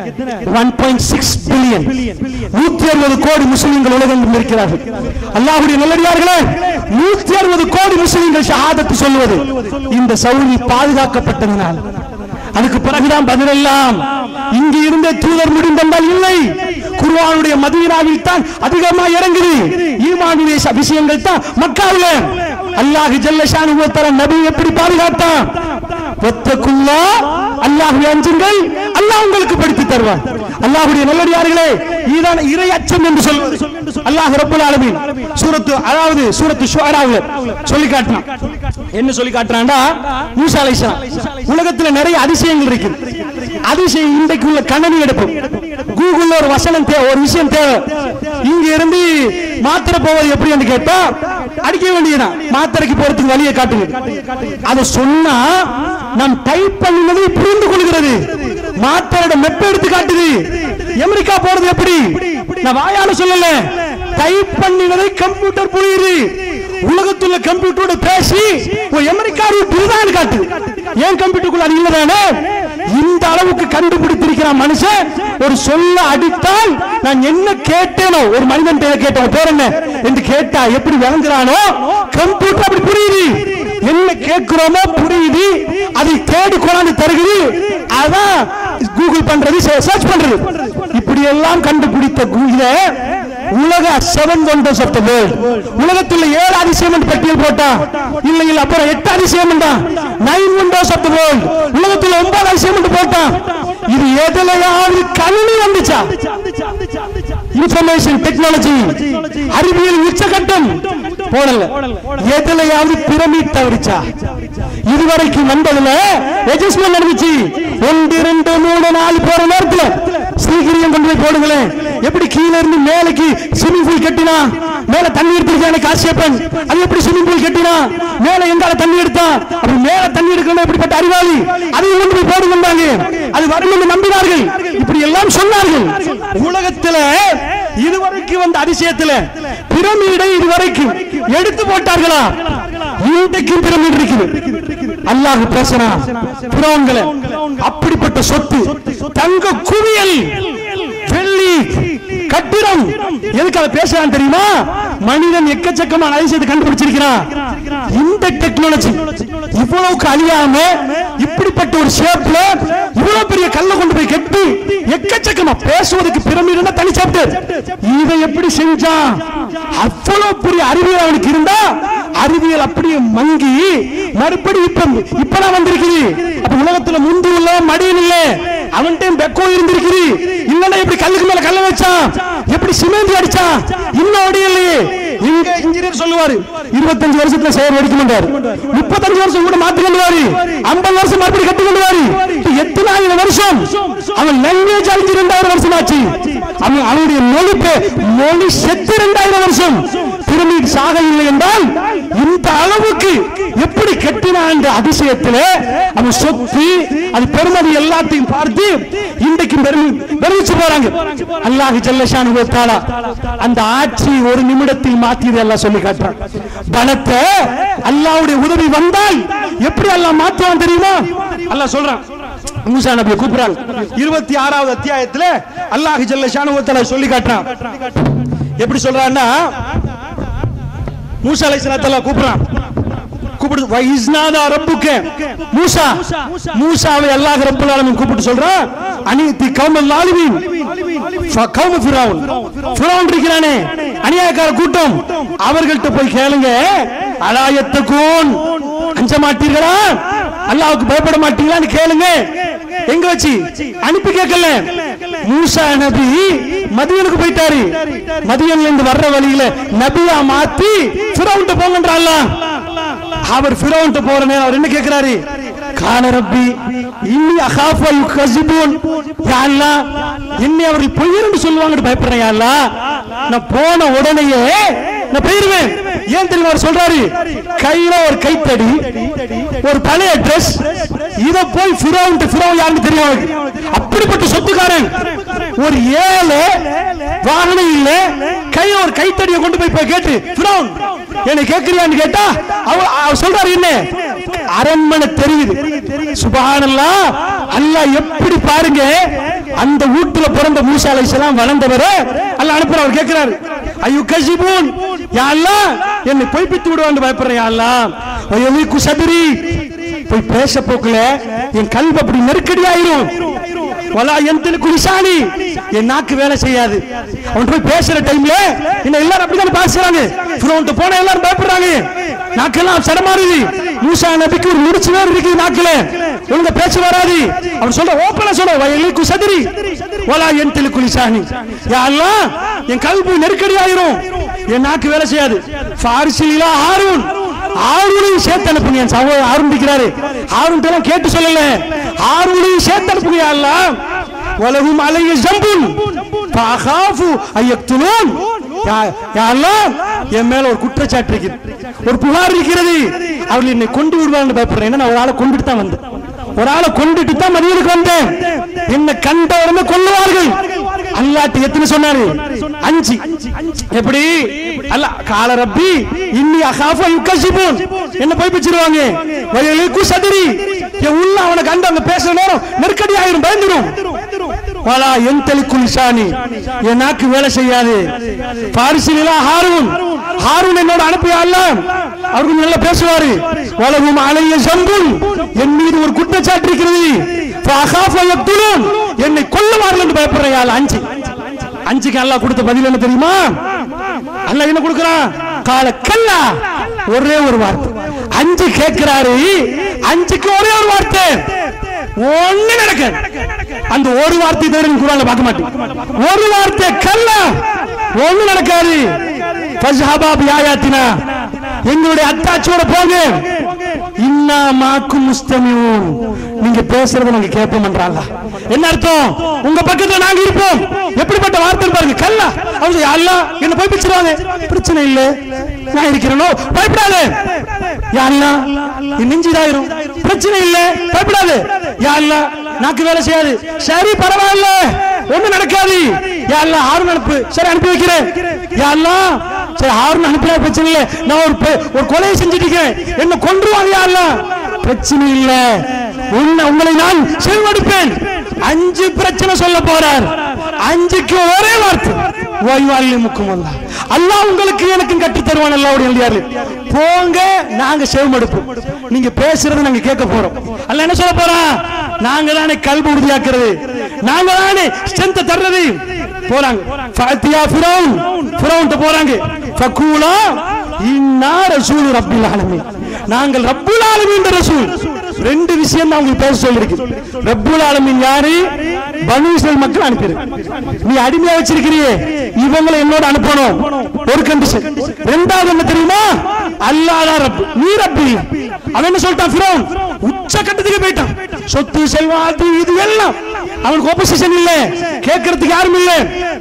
ஒன் பாயிண்ட் சிக்ஸ் பில்லியன் நூத்தி அறுபது கோடி முஸ்லிம்கள் உலகெங்கும் இருக்கிறார்கள் அல்லாஹ்வுடைய நல்லடியார்களே நூத்தி அறுபது கோடி முஸ்லிம்கள் ஷஹாதத்து சொல்லுவது இந்த சவுதி பாதுகாக்கப்பட்டதினால் அதுக்கு பிறகுதான் பதிலெல்லாம் இங்கு இருந்த தூதர் முடிந்தென்றால் இல்லை குர்ஆனுடைய மதீனாவில் தான் அதிகமா இறங்குது ஈமானுடைய ச- விஷயங்கள் தான் மக்காவில் அல்லாஹ் ஜல்லஷானு தர நபி எப்படி பாதுகாத்தான் ஒத்தக்குள்ளா அல்லாஹ்வை அஞ்சுங்கள் அல்லாஹ் உங்களுக்கு படித்து தருவான் அல்லாஹ்வுடைய நல்லடியார்களே இதுதான் இறை அச்சம் என்று சொல்வது அல்லாஹ் ரப்பல் ஆலமீன் சூரத்து அதாவது சூரத்து ஷுஆராவுல சொல்லி காட்டினான் என்ன சொல்லி காட்டுறான்டா மூசா அலைஹிஸ்ஸலாம் உலகத்துல நிறைய அதிசயங்கள் இருக்கு அதிசயம் இன்றைக்கு உள்ள கணனி எடுப்பு கூகுள்ல ஒரு வசனம் தேவை ஒரு விஷயம் தேவை இங்க இருந்து மாத்திரை போவது எப்படி என்று கேட்டா அடிக்க வேண்டியதுதான் மாத்திரைக்கு போறதுக்கு வழியை காட்டுங்க அதை சொன்னா நாம் டைப் பண்ணினதை புரிந்து கொள்கிறது மாத்திரையோட மெப்ப எடுத்து காட்டுது அமெரிக்கா போறது எப்படி நான் வாயால சொல்லல டைப் பண்ணினதை கம்ப்யூட்டர் புரியுது உலகத்துல கம்ப்யூட்டரோட பேசி ஓ அமெரிக்கா ரூட் இதுதான் காட்டு ஏன் கம்ப்யூட்டருக்குள்ள அது இல்லதானே இந்த அளவுக்கு கண்டுபிடித்திருக்கிறான் மனுஷன் ஒரு சொல்ல அடித்தால் நான் என்ன கேட்டேனோ ஒரு மனிதன் கேட்டோம் பேர் என்ன என்று கேட்டா எப்படி விளங்குறானோ கம்ப்யூட்டர் அப்படி புரியுது என்ன கேட்கிறோமோ புரியுது அதை தேடி கொண்டாந்து தருகிறது அதான் கூகுள் பண்றது சர்ச் பண்றது இப்படி எல்லாம் கண்டுபிடித்த கு- இத உலக seven wonders of the world உலகத்தில் ஏழு அதிசயம் என்று பட்டியல் போட்டா இல்ல இல்ல அப்புறம் எட்டு அதிசயம் nine wonders of the world உலகத்தில் ஒன்பது அதிசயம் என்று போட்டா இது எதுலையாவது கணினி வந்துச்சா இன்ஃபர்மேஷன் டெக்னாலஜி அறிவியல் உச்சகட்டம் போடல எதுலையாவது பிரமிட் தவறிச்சா இதுவரைக்கும் வந்ததுல அட்ஜஸ்ட்மெண்ட் நடந்துச்சு ஒன்று ரெண்டு மூணு நாலு போற நேரத்துல ஸ்ரீகிரியம் கொண்டு போய் போடுங்களேன் எப்படி கீழே இருந்து மேலைக்கு ஸ்விமிங் பூல் கட்டினா மேல தண்ணி எடுத்திருக்கான காசியப்பன் அது எப்படி ஸ்விமிங் பூல் கட்டினா மேல எங்கால தண்ணி எடுத்தா அப்படி மேல தண்ணி எடுக்கணும் எப்படிப்பட்ட அறிவாளி அதையும் கொண்டு போய் போடுங்கன்னாங்க அது வரும் என்று நம்பினார்கள் இப்படி எல்லாம் சொன்னார்கள் உலகத்துல இதுவரைக்கும் வந்த அதிசயத்துல பிரமிடை இதுவரைக்கும் எடுத்து போட்டார்களா இன்றைக்கும் பிரமிட் இருக்குது அல்லாஹ் பேசுறான் புறவங்களை அப்படிப்பட்ட சொத்து தங்க குவியல் வெள்ளி கட்டிடம் எதுக்காக பேசுறான் தெரியுமா மனிதன் எக்கச்சக்கமான அதிசயத்தை கண்டுபிடிச்சிருக்கிறான் இந்த டெக்னாலஜி இவ்வளவுக்கு அழியாம இப்படிப்பட்ட ஒரு ஷேப்ல இவ்வளவு பெரிய கல்ல கொண்டு போய் கட்டி எக்கச்சக்கமா பேசுவதற்கு பிரமிடுனா தனி சாப்டர் இதை எப்படி செஞ்சான் அவ்வளவு பெரிய அறிவியல் அவனுக்கு இருந்தா அறிவியல் அப்படியே மங்கி மறுபடி இப்ப இப்பதான் வந்திருக்குது அப்ப உலகத்துல முந்து உள்ள மடியில் இல்ல அவன்கிட்ட பெக்கோ இருந்திருக்குது இல்லன்னா எப்படி கல்லுக்கு மேல கல்ல வச்சான் எப்படி சிமெண்ட் அடிச்சான் இன்னும் அடி இல்லையே இங்க இன்ஜினியர் சொல்லுவாரு இருபத்தஞ்சு வருஷத்துல செயல் எடுக்க மாட்டாரு முப்பத்தஞ்சு வருஷம் கூட மாத்தி கொண்டுவாரு ஐம்பது வருஷம் மறுபடியும் கட்டி கொண்டுவாரு எத்தனை ஆயிரம் வருஷம் அவன் லாங்குவேஜ் அழிஞ்சு ரெண்டாயிரம் வருஷம் ஆச்சு அவன் அவனுடைய மொழி பே- மொழி செத்து ரெண்டாயிரம் வருஷம் பிரமிட் சாக இல்லை என்றால் இந்த அளவுக்கு எப்படி கட்டினான் என்ற அதிசயத்திலே அவன் சொத்து அது பெருமதி எல்லாத்தையும் பார்த்து இன்றைக்கு பெருமி பெருமிச்சு போறாங்க அல்லாஹ் ஜல்லஷானு தாலா அந்த ஆட்சி ஒரு நிமிடத்தில் மாத்தியது எல்லாம் சொல்லி காட்டுறான் பலத்தை அல்லாஹ்வுடைய உதவி வந்தால் எப்படி அல்லாஹ் மாத்துவான் தெரியுமா அல்லாஹ் சொல்றான் மூசா நபியை கூப்பிடுறாங்க இருபத்தி ஆறாவது அத்தியாயத்துல அல்லாஹ் ஜல்லஷானு தாலா சொல்லி காட்டுறான் எப்படி சொல்றான்னா மூசா அலைஹிஸ்ஸலாத்தல்லா கூப்பிடுறான் கூப்பிடு வைஸ்நாதா ரப்புக்க மூசா மூசாவை அல்லாஹ் ரப்பல் ஆலமீன் கூப்பிட்டு சொல்றான் அனிதி கௌமல் லாலிமீன் ஃப- கௌம ஃபிரௌன் ஃபிரௌன் இருக்கிறானே அநியாயக்கார கூட்டம் அவர்கள்ட்ட போய் கேளுங்க அலாயத்துக்கூன் அஞ்ச மாட்டீர்களா அல்லாஹ்வுக்கு பயப்பட மாட்டீங்களான்னு கேளுங்க எங்க வச்சு அனுப்பி கேட்கல மூசா நபி மதியனுக்கு போயிட்டாரு மதியன்ல இருந்து வர்ற வழியில நபியா மாத்தி ஃபிரௌன்ட்ட போங்கன்ற அல்லாஹ் அவர் ஃபிரௌன்ட்ட போற நேரம் அவர் என்ன கேக்குறாரு கான ரப்பி இன்னி அகாஃபு யுகஸிபூன் யா அல்லாஹ் என்னை அவர்கள் பொய்யர்னு சொல்லுவாங்கன்னு பயப்படுறேன் யா அல்லாஹ் நான் போன உடனேயே நான் போயிருவேன் ஏன் தெரியுமா அவர் சொல்றாரு கையில ஒரு கைத்தடி ஒரு பழைய ட்ரெஸ் இத போய் ஃபிரௌன் ஃபிரௌன் யாருன்னு தெரியும் அவருக்கு. அப்படிப்பட்ட சொத்துக்காரன் ஒரு ஏழை வாகனம் இல்ல கை ஒரு கைத்தடியை கொண்டு போய் போய் கேட்டு ஃபிரௌன் என்னை கேட்கறியான்னு கேட்டா அவர் அவர் சொல்றாரு என்ன அரண்மனை தெரியுது சுபஹானல்லாஹ் அல்லாஹ் எப்படி பாருங்க அந்த வீட்டுல பிறந்த மூசா அலைஹிஸ்ஸலாம் வளர்ந்தவர் அல்லாஹ் அனுப்புற அவர் கேட்கிறாரு ஐயோ கசிபூன் யா அல்லாஹ் என்னை பொய்ப்பித்து விடுவான்னு பயப்படுறேன் யா அல்லாஹ் வயலிக்கு சதுரி போய் பேச போக்குல என் கல்வி அப்படி நெருக்கடி ஆயிரும் வலா எந்தில் குலிசானி என் நாக்கு வேலை செய்யாது அவன் போய் பேசுற டைம்ல என்ன எல்லாரும் அப்படிதான் பேசுறாங்க ஃப்ரோன்ட் போன எல்லாரும் பயப்படுறாங்க நாக்கெல்லாம் சடமாறுது மூசா நபிக்கு ஒரு முடிச்சு வேறு இருக்கு நாக்குல ஒழுங்க பேச்சு வராது அவன் சொல்ற ஓப்பனா சொல்ற வயலுக்கு சதுரி வலா எந்தில் குலிசானி யா அல்லாஹ் என் கல்வி நெருக்கடி ஆயிரும் என் நாக்கு வேலை செய்யாது ஃபாரிசிலா ஹாரூன் ஆறுலையும் சேர்த்து அனுப்புங்க என் சகோதரர் ஆரம்பிக்கிறாரு ஆறும் எல்லாம் கேட்டு சொல்லல ஆறுலையும் சேர்த்து அனுப்புங்க யா அல்லாஹ் வலகும் அலைய ஜம்புன் ஃபஅகாஃபு அய்யக்துலூன் யா யா அல்லாஹ் என் மேல ஒரு குற்றச்சாட்டு இருக்குது ஒரு புகார் இருக்கிறது அவர்கள் என்னை கொண்டு விடுவாங்கன்னு பயப்படுறேன் ஏன்னா நான் ஒரு ஆளை கொண்டுட்டு தான் வந்தேன் ஒரு ஆளை கொண்டுட்டு தான் மதியனுக்கு வந்தேன் என்னை கண்ட உடனே கொல்லுவார்கள் அல்லாட்டு எத்தனை சொன்னாரு அஞ்சு எப்படி அல்ல கால ரப்பி இன்னி அகாஃப யுக்கசிபூன் என்ன போய் பிச்சிருவாங்க வயலுக்கு சதுரி என் உள்ள அவனை கண்டு அங்க பேசுற நேரம் நெருக்கடி ஆயிரும் பயந்துரும் வலா என் தெளிக்குள் சாணி என் நாக்கு வேலை செய்யாது பாரிசிலா ஹாரூன் ஹாரூன் என்னோட அனுப்பியா அல்ல அவர் கொஞ்சம் நல்லா பேசுவாரு வலவும் அலைய சம்பும் என் மீது ஒரு குற்றச்சாட்டு இருக்கிறது فأخاف يقتلون. என்னை கொல்லுவார்கள் என்று பயப்படுறேன் ஆள் அஞ்சு அஞ்சுக்கு அல்லாஹ் கொடுத்த பதில் என்ன தெரியுமா அல்லாஹ் என்ன கொடுக்கறான் கால கல்லா ஒரே ஒரு வார்த்தை அஞ்சு கேட்கிறாரு அஞ்சுக்கு ஒரே ஒரு வார்த்தை ஒண்ணு நடக்க அந்த ஒரு வார்த்தை தவிர நீ குரான்ல பார்க்க மாட்டேன் ஒரு வார்த்தை கல்லா ஒண்ணு நடக்காது ஃபஸ்ஹபா பிஆயாத்தினா எங்களுடைய அத்தாட்சியோட போங்க இன்னா மாக்கும் முஸ்தமியூன் நீங்க பேசுறத நாங்க கேட்போம்ன்றாங்க என்ன அர்த்தம் உங்க பக்கத்துல நாங்க இருப்போம் எப்படிப்பட்ட வார்த்தை பாருங்க கல்லா அவங்க அல்லா என்ன போய் பிடிச்சிருவாங்க பிரச்சனை இல்ல நான் இருக்கிறேனோ பயப்படாத யா அல்லா என் நெஞ்சிதாயிரும் பிரச்சனை இல்ல பயப்படாத யா அல்லா நாக்கு வேலை செய்யாது சரி பரவாயில்ல ஒண்ணு நடக்காது யா அல்லா ஆறு அனுப்பு சரி அனுப்பி வைக்கிறேன் யா அல்லா சரி ஆறு அனுப்பினா பிரச்சனை இல்ல நான் ஒரு பெ- ஒரு கொலையை செஞ்சுட்டு இருக்கேன் என்ன கொன்றுவாங்க யா அல்லா பிரச்சனை இல்ல உன்னை உங்களை நான் செல்வெடுப்பேன் அஞ்சு பிரச்சனை சொல்ல போறார் அஞ்சுக்கு ஒரே வார்த்தை ஓய்வாளி முக்கும் அல்லா அல்லாஹ் உங்களுக்கு எனக்கும் கற்று தருவான் அல்லாவுடைய எழுதியாரு போங்க நாங்க செவமெடுப்போம் நீங்க பேசுறது நாங்க கேட்க போறோம் அல்ல என்ன சொல்ல போறான் நாங்க தானே கல்வி உறுதியாக்குறது நாங்க தானே ஸ்ட்ரென்த் தர்றது போறாங்க ஃபாத்தியா ஃபிரௌன் ஃபிரௌன் போறாங்க ஃபகூலா இன்னா ரசூல் ரப்பில் ஆலமீன் நாங்கள் ரப்புல் ஆலமீன் ரசூல் ரெண்டு விஷயம் தான் உங்களுக்கு பேச சொல்லிருக்கு ரப்புல் ஆலமீன் யாரு பனு இஸ்ரேல் மக்கள் அனுப்பிடு நீ அடிமையா வச்சிருக்கிறியே இவங்களை என்னோட அனுப்பணும் ஒரு கண்டிஷன் ரெண்டாவது என்ன தெரியுமா அல்லாஹ் தான் ரப்பு நீ ரப்பு இல்ல. அவன் என்ன சொல்லிட்டான் ஃபிரௌன் உச்ச கட்டத்துக்கு போயிட்டான் சொத்து செல்வம் அது இது எல்லாம் அவனுக்கு ஆப்போசிஷன் இல்ல கேட்கறதுக்கு யாரும் இல்ல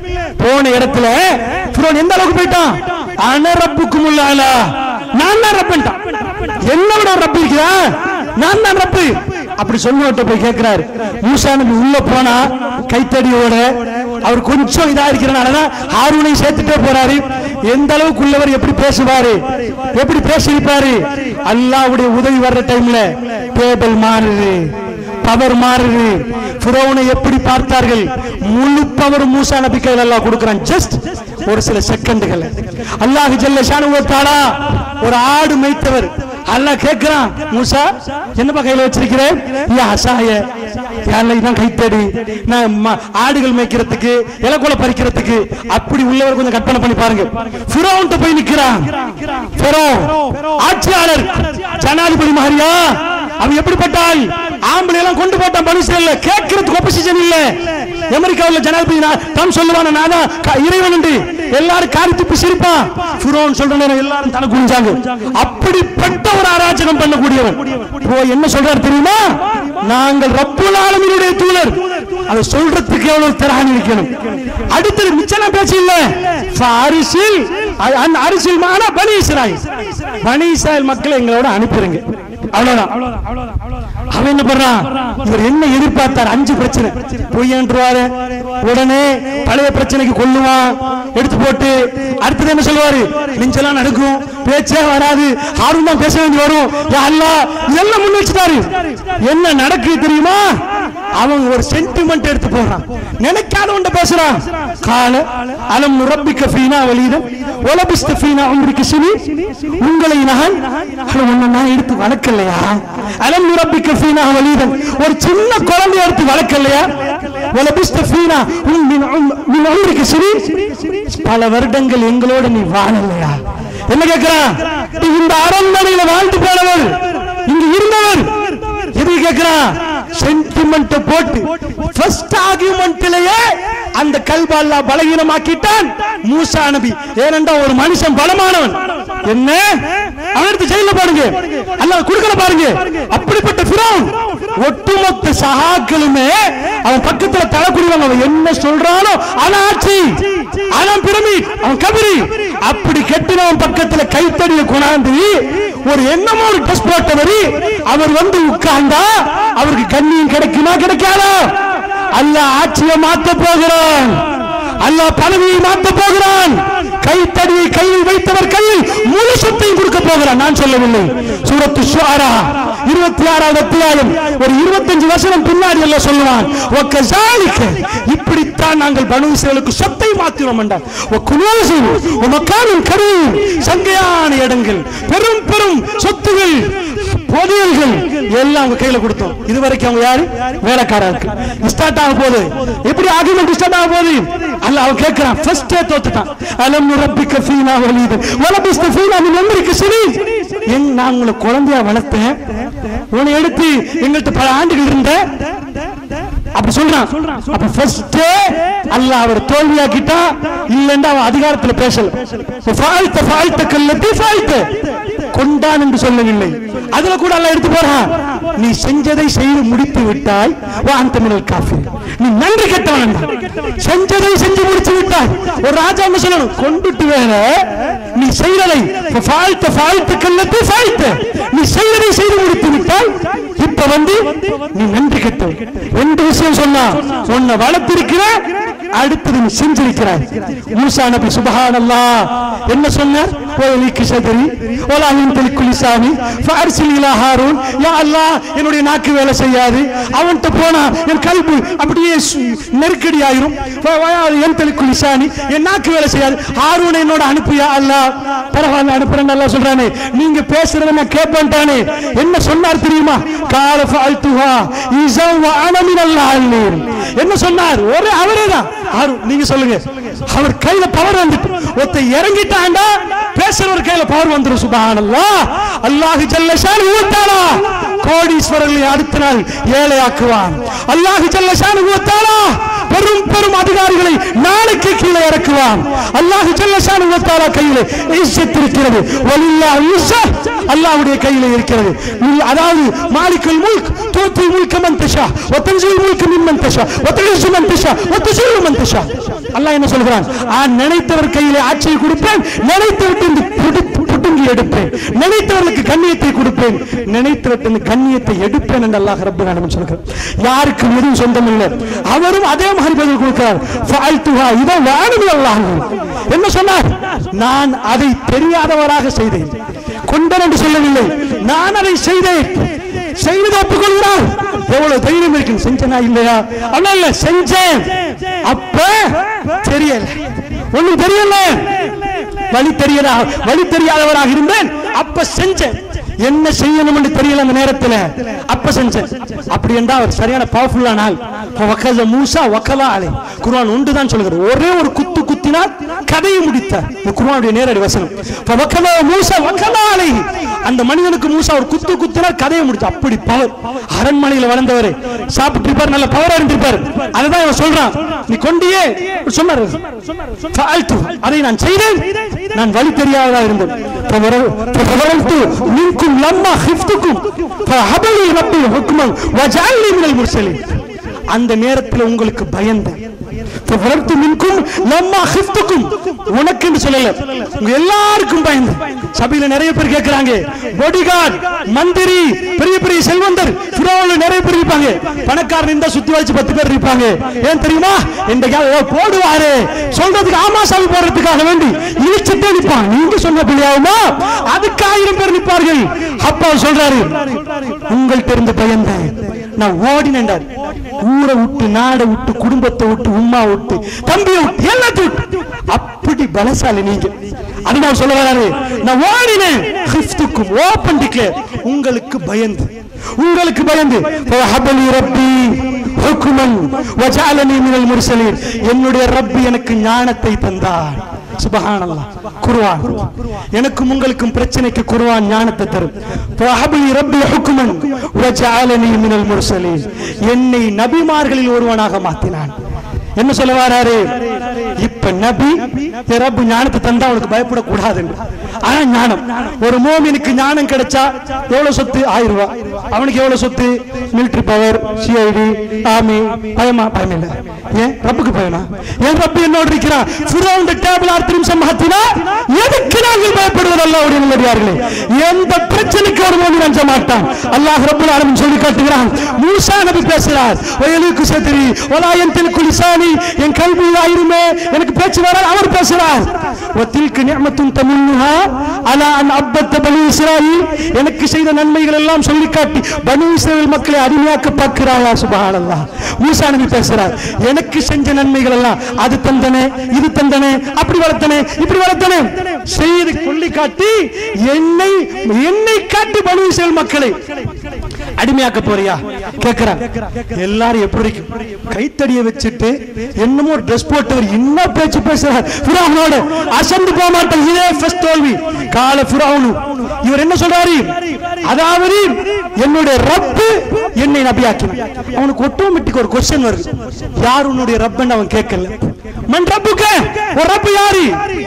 போன இடத்துல ஃபிரௌன் எந்த அளவுக்கு போயிட்டான் அன ரப்புக்கும் உள்ளாலா நான் தான் ரப்பன்ட்டான் என்ன விட ஒரு ரப்பு இருக்கிறா நான் தான் ரப்பு அப்படி சொன்னவர்கிட்ட போய் கேட்கிறாரு மூசா நபி உள்ள போனா கைத்தடியோட அவர் கொஞ்சம் இதா இருக்கிறனாலதான் ஹாரூனை சேர்த்துட்டே போறாரு எந்த அளவுக்கு உள்ளவர் எப்படி பேசுவாரு எப்படி பேசியிருப்பாரு அல்லாவுடைய உதவி வர்ற டைம்ல டேபிள் மாறுது பவர் மாறுது ஃபிரௌனை எப்படி பார்த்தார்கள் முழு பவர் மூசா நபி கையில் அல்லாஹ் கொடுக்கிறான் ஜஸ்ட் ஒரு சில செகண்டுகள் அல்லாஹ் ஜல்ல ஷானு தாலா ஒரு ஆடு மேய்த்தவர் அல்லாஹ் கேட்கிறான் மூசா என்னப்பா கையில வச்சிருக்கிறேன் யா அசாய யாரில் இதான் கைத்தடி நான் ம- ஆடுகள் மேய்க்கிறதுக்கு இலக்குல பறிக்கிறதுக்கு அப்படி உள்ளவர் கொஞ்சம் கற்பனை பண்ணி பாருங்க ஃபிரௌன்ட்ட போய் நிக்கிறான் ஃபிரௌன் ஆட்சியாளர் ஜனாதிபதி மாதிரியா அவன் எப்படிப்பட்டால் ஆம்பளை எல்லாம் கொண்டு போட்டான் பனிசல்ல கேட்கறதுக்கு ஒப்போசிஷன் இல்ல அமெரிக்காவுல ஜனாதிபதி நான் தான் சொல்லுவான நான் தான் க- இறைவன் என்று எல்லாரும் காரி துப்பி சிரிப்பான் ஃபிரோன் சொல்ற நேரம் எல்லாரும் தலை குனிஞ்சாங்க அப்படிப்பட்ட ஒரு அராஜகம் பண்ணக்கூடியவன் இப்போ என்ன சொல்றாரு தெரியுமா நாங்கள் ரப்புல் ஆலமீனுடைய தூதர் அதை சொல்றதுக்கு எவ்வளவு திறன் இருக்கணும் அடுத்தது மிச்சம் பேச்சு இல்ல அரிசில் அந்த அரிசில் மானா பனி இஸ்ராயில் பனி இஸ்ராயல் மக்களை எங்களோட அனுப்பிடுங்க அவ்வளவுதான் அவன் என்ன பண்றான் இவர் என்ன எதிர்பார்த்தார் அஞ்சு பிரச்சனை பொய்யன்றுவாரு உடனே பழைய பிரச்சனைக்கு கொல்லுவான் எடுத்து போட்டு அடுத்தது என்ன சொல்லுவாரு நெஞ்செல்லாம் நடக்கும் பேச்சே வராது ஆர்வம் தான் பேச வேண்டி வரும் யா அல்லாஹ் இதெல்லாம் முன் வச்சுட்டாரு என்ன நடக்குது தெரியுமா அவன் ஒரு சென்டிமெண்ட் எடுத்து போடுறான் நினைக்காத ஒன்றை பேசுறான் கால அலம் நுரப்பிக்க ஃபீனா வலீதம் ஒலபிஸ்த ஃபீனா உங்களுக்கு சினி உங்களை நான் அட, உன்னை நான் எடுத்து வளர்க்கலையா அலம் நுரப்பிக்க ஃபீனா வலீதம் ஒரு சின்ன குழந்தை எடுத்து வளர்க்கலையா ஒலபிஸ்த ஃபீனா உன் மின் உம்- மின் உங்களுக்கு சினி பல வருடங்கள் எங்களோட நீ வாழலையா என்ன கேட்கிறான் இந்த அரண்மனையில வாழ்ந்து போனவர் இங்க இருந்தவர் எதுக்கு கேட்கிறான் சென்டிமெண்ட் போட்டு ஃபர்ஸ்ட் ஆர்குமெண்ட்லயே அந்த கல்வ அல்லாஹ் பலகீனமாக்கிட்டான் மூசா நபி ஏனென்றா ஒரு மனுஷன் பலமானவன் என்ன அவன் எடுத்து ஜெயில பாருங்க அல்லாஹ் கொடுக்கல பாருங்க அப்படிப்பட்ட ஃபிரௌன் ஒட்டுமொத்த சகாக்களுமே அவன் பக்கத்துல தலை குடிவாங்க அவன் என்ன சொல்றானோ அவன் ஆட்சி அவன் பிரமிட் அவன் கபரி அப்படி கெட்டினவன் பக்கத்துல கைத்தடிய கொண்டாந்து ஒரு என்னமோ ஒரு டெஸ்ட் போட்டவர் அவர் வந்து உட்கார்ந்தா அவருக்கு கண்ணியம் கிடைக்குமா கிடைக்காதா அல்லாஹ் ஆட்சியை மாத்த போகிறான் அல்லாஹ் பதவியை மாத்த போகிறான் கைத்தடியை கையில் வைத்தவர் கையில் முழு சொத்தையும் கொடுக்க போகிறான் நான் சொல்லவில்லை சூரத்து ஷுஆரா இருபத்தி ஆறாவது அத்தியாயம் ஒரு இருபத்தஞ்சு வருஷம் பின்னாடி எல்லாம் சொல்லுவான் "வக்கஸாலிக", இப்படித்தான் நாங்கள் பனு இஸ்ரேலுக்கு சொத்தை மாத்திரோம் என்றார் "வக்குனூசின்", "வமக்கானின் கரீம்", சங்கையான இடங்கள் பெரும் பெரும் சொத்துகள் பொதியல்கள் எல்லாம் அவங்க கையில கொடுத்தோம் இது வரைக்கும் அவங்க யாரு வேலைக்காரருக்கு ஸ்டார்ட் ஆக போகுது எப்படி ஆர்குமெண்ட் ஸ்டார்ட் ஆக போகுது அல்ல அவன் கேட்கிறான் ஃபர்ஸ்டே தோத்துட்டான் அலம் ரப்பிக்க ஃபீனா வலீது வலபிஸ்த ஃபீனா மின் அம்ரிக்க சரி என் நான் உங்களை குழந்தையா வளர்த்தேன் உன்னை எடுத்து எங்கள்கிட்ட பல ஆண்டுகள் இருந்த அப்படி சொல்றான் அப்ப ஃபர்ஸ்ட் அல்லாஹ் அவர் தோல்வியாக்கிட்டா இல்லன்னா அவன் அதிகாரத்துல பேசல ஃபால்த்த ஃபால்த்த கல்லத்தி ஃபால்த்த கொண்டான் என்று சொல்லவில்லை அதுல கூட அல்லாஹ் எடுத்து போறான் நீ செஞ்சதை செய்து முடித்து விட்டாய் வா அந்த மினல் காஃபி நீ நன்றி கெட்டவன் என்றான். செஞ்சதை செஞ்சு முடிச்சு விட்டாய் ஒரு ராஜா என்ன சொல்லணும் கொண்டுட்டு வேற நீ செய்ததை ஃபால்த்த ஃபால்த்த கல்லத்தி ஃபால்த்த நீ செய்ததை செய்து முடித்து விட்டாய் இப்ப வந்து நீ நன்றி கெட்டவன் ரெண்டு விஷயம் சொன்னா உன்னை வளர்த்திருக்கிற அடுத்தது நீ செஞ்சிருக்கிறாய் மூசா நபி சுபஹானல்லாஹ் என்ன சொன்னார் ஓலிக்கு சதரி ஓலாவின் தெளிக்குலி சாமி ஃபாரிசில் இலா ஹாரூன் யா அல்லாஹ் என்னுடைய நாக்கு வேலை செய்யாது அவன்கிட்ட போனா என் கல்வி அப்படியே சு- நெருக்கடி ஆயிரும் ஃப- வயா- என் தெளிக்குலி சாணி என் நாக்கு வேலை செய்யாது ஹாரூன் என்னோட அனுப்பியா அல்லாஹ் பரவாயில்ல அனுப்புறேன் நல்லா சொல்றானே நீங்க பேசுறத நான் கேட்பேன்டானே என்ன சொன்னார் தெரியுமா கால ஃபால்துஹா இஸம் வ அன மினல் ஆலின் என்ன சொன்னார் ஒரே அவரே தான் ஹாரூன் நீங்க சொல்லுங்க அவர் கையில பவர் வந்துட்டு ஒருத்த இறங்கிட்டாண்டா பேசுறவர் கையில பவர் வந்துரும் சுபஹானல்லாஹ் அல்லாஹ் ஜல்ல ஷானு வதஆலா கோடீஸ்வரர்களை அடுத்த நாள் ஏழையாக்குவான் அல்லாஹ் ஜல்ல ஷானு வதஆலா பெரும் பெரும் அதிகாரிகளை நாளைக்கு கீழே இறக்குவான் அல்லாஹ் ஜல்ல ஷானு வதஆலா கையிலே இஸ்ஸத் இருக்கிறது வலில்லாஹ் இஸ்ஸத் அல்லாஹ்வுடைய கையிலே இருக்கிறது நீ- அதாவது மாலிக்குல் முல்க் தூத்தி முல்க மன் தஷா வ தன்சில் முல்க மிம்மன் தஷா வ துஇஸ்ஸு மன் தஷா வ துஸில்லு மன் தஷா அல்லாஹ் என்ன சொல்கிறான் ஆ நினைத்தவர் கையிலே ஆட்சியை கொடுப்பேன் நினைத்தவர்க்கு இந்த புடு- புடுங்கி எடுப்பேன் நினைத்தவர்களுக்கு கண்ணியத்தை கொடுப்பேன் நினைத்தவர்க்கு கண்ணியத்தை எடுப்பேன் என்று அல்லாஹ் ரப்பல் ஆலமீன் சொல்கிறார் யாருக்கு எதுவும் சொந்தம் இல்லை அவரும் அதே மாதிரி பதில் கொடுக்கிறார் ஃபால்துஹா இதோ வானது அல்லாஹ் என்ன சொன்னார் நான் அதை தெரியாதவராக செய்தேன் கொண்டேன் என்று சொல்லவில்லை நான் அதை செய்தேன் செய்ததை ஒப்புக்கொள்கிறார் எவ்வளவு தைரியம் இருக்கு செஞ்சனா இல்லையா அல்ல இல்ல செஞ்சேன் அப்ப தெரியல ஒண்ணும் தெரியல வழி தெரியல வழி தெரியாதவராக இருந்தேன் அப்ப செஞ்சேன் என்ன செய்யணும் என்று தெரியல அந்த நேரத்துல அப்ப செஞ்சேன் அப்படி என்றா அவர் சரியான பவர்ஃபுல்லான ஆள் வக்கல மூசா வக்கலா ஆலை குர்ஆன் ஒன்று தான் சொல்கிறது ஒரே ஒரு குத்து குத்தினால் கதையை முடித்தார் இந்த குர்ஆனுடைய நேரடி வசனம் வக்கல மூசா வக்கலா ஆலை அந்த மனிதனுக்கு மூசா ஒரு குத்து குத்தினால் கதையை முடிச்சு அப்படி பவர் அரண்மனையில வளர்ந்தவர் சாப்பிட்டு இருப்பார் நல்ல பவர் இருந்திருப்பார் அதுதான் இவன் சொல்றான் நீ கொண்டியே சொன்னாரு ஃபஅல்து. அதை நான் செய்தேன் நான் வழி தெரியாததா இருந்தேன் فبر- فبررت منكم لما خفتكم فهب لي ربي حكما وجعلني من المرسلين அந்த நேரத்தில் உங்களுக்கு பயந்தேன் فبررت منكم لما خفتكم உனக்கு என்று சொல்லல உங்க எல்லாருக்கும் பயந்தேன் சபையில நிறைய பேர் கேட்கிறாங்க பாடிகார்டு மந்திரி பெரிய பெரிய செல்வந்தர் ஃபிரோல நிறைய பேர் இருப்பாங்க பணக்காரன் இருந்தா சுத்தி வச்சு பத்து பேர் இருப்பாங்க ஏன் தெரியுமா இந்த போடுவாரு சொல்றதுக்கு ஆமா சாமி போடுறதுக்காக வேண்டி இழிச்சுட்டே நிப்பான் நீங்க சொன்ன பிள்ளையாவுமா அதுக்கு ஆயிரம் பேர் நிற்பார்கள் அப்பா அவர் சொல்றாரு உங்கள்கிட்ட இருந்து பயந்தேன் நான் ஓடினேன்டார் ஊரை விட்டு நாடை விட்டு குடும்பத்தை விட்டு உம்மா விட்டு தம்பியை விட்டு எல்லாத்தையும் விட்டு அப்படி பலசாலி நீங்க அது நான் சொல்ல வராரு நான் ஓடினேன் கிறிஸ்துக்கும் ஓபன் டிக்ளேர் உங்களுக்கு பயந்து உங்களுக்கு பயந்து ஃபஹபலி ரப்பி ஹுக்மன் வஜஅலனி மினல் முர்சலீன் என்னுடைய ரப்பி எனக்கு ஞானத்தை தந்தார் சுபஹானல்லாஹ் குர்ஆன் எனக்கும் உங்களுக்கும் பிரச்சனைக்கு குர்ஆன் ஞானத்தை தரும் ஃபஹபலி ரப்பி ஹுக்மன் வஜஅலனி மினல் முர்சலீன் என்னை நபிமார்களில் ஒருவனாக மாத்தினான் என்ன சொல்ல வராரு இப்ப நபி என் ரப்பு ஞானத்தை தந்தா அவனுக்கு பயப்படக்கூடாது ஆனா ஞானம் ஒரு மோமினுக்கு ஞானம் கிடைச்சா எவ்வளவு சொத்து ஆயிரம் ரூபாய் அவனுக்கு எவ்வளவு சொத்து மிலிட்டரி பவர் சிஐடி ஆர்மி பயமா பயம் இல்ல ஏன் ரப்புக்கு பயனா ஏன் ரப்பு என்னோடு இருக்கிறான் ஃபிரௌன் டேபிள் ஆறு நிமிஷம் மாத்தினா எதுக்கு நாங்கள் பயப்படுவது அல்லாஹ்வுடைய நல்லடியார்களே எந்த பிரச்சனைக்கு ஒரு மோமின் அஞ்ச மாட்டான் அல்லாஹ் ரப்புல் ஆலமீன் சொல்லி காட்டுகிறான் மூசா நபி பேசுறார் வயலுக்கு சதுரி வலாயத்தில் குலிசானி என் கல்வி ஆயிருமே எனக்கு பேச்சு வர அவர் பேசுறார் வத்தில்கு நிஅமத்துன் தமுன்னுஹா அலா அன் அபத்த பனி இஸ்ராயீல் எனக்கு செய்த நன்மைகள் எல்லாம் சொல்லி காட்டி பனு இஸ்ரவேல் மக்களை அடிமையாக்க பார்க்கிறாயா சுபஹானல்லாஹ் மூசா நபி பேசுறார் எனக்கு செஞ்ச நன்மைகள் எல்லாம் அது தந்தனே இது தந்தனே அப்படி வளர்த்தனே இப்படி வளர்த்தனே செய்து கொள்ளி காட்டி என்னை என்னை காட்டி பனு இஸ்ரவேல் மக்களை அடிமையாக்க போறியா கேக்குறான் எல்லாரும் எப்படி இருக்கும் கைத்தடிய வச்சுட்டு என்னமோ ட்ரெஸ் போட்டவர் என்ன பேச்சு பேசுறார் ஃபிரௌனோட அசந்து போக மாட்டேன் இதே ஃபர்ஸ்ட் தோல்வி கால ஃபிரௌனு இவர் என்ன சொல்றாரு அதாவது என்னுடைய ரப்பு என்னை நபியாக்கினான் அவனுக்கு ஆட்டோமேட்டிக் ஒரு கொஸ்டின் வருது யார் உன்னுடைய ரப்புன்னு அவன் கேட்கல மன் ரப்புக்க ஒரு ரப்பு யாரு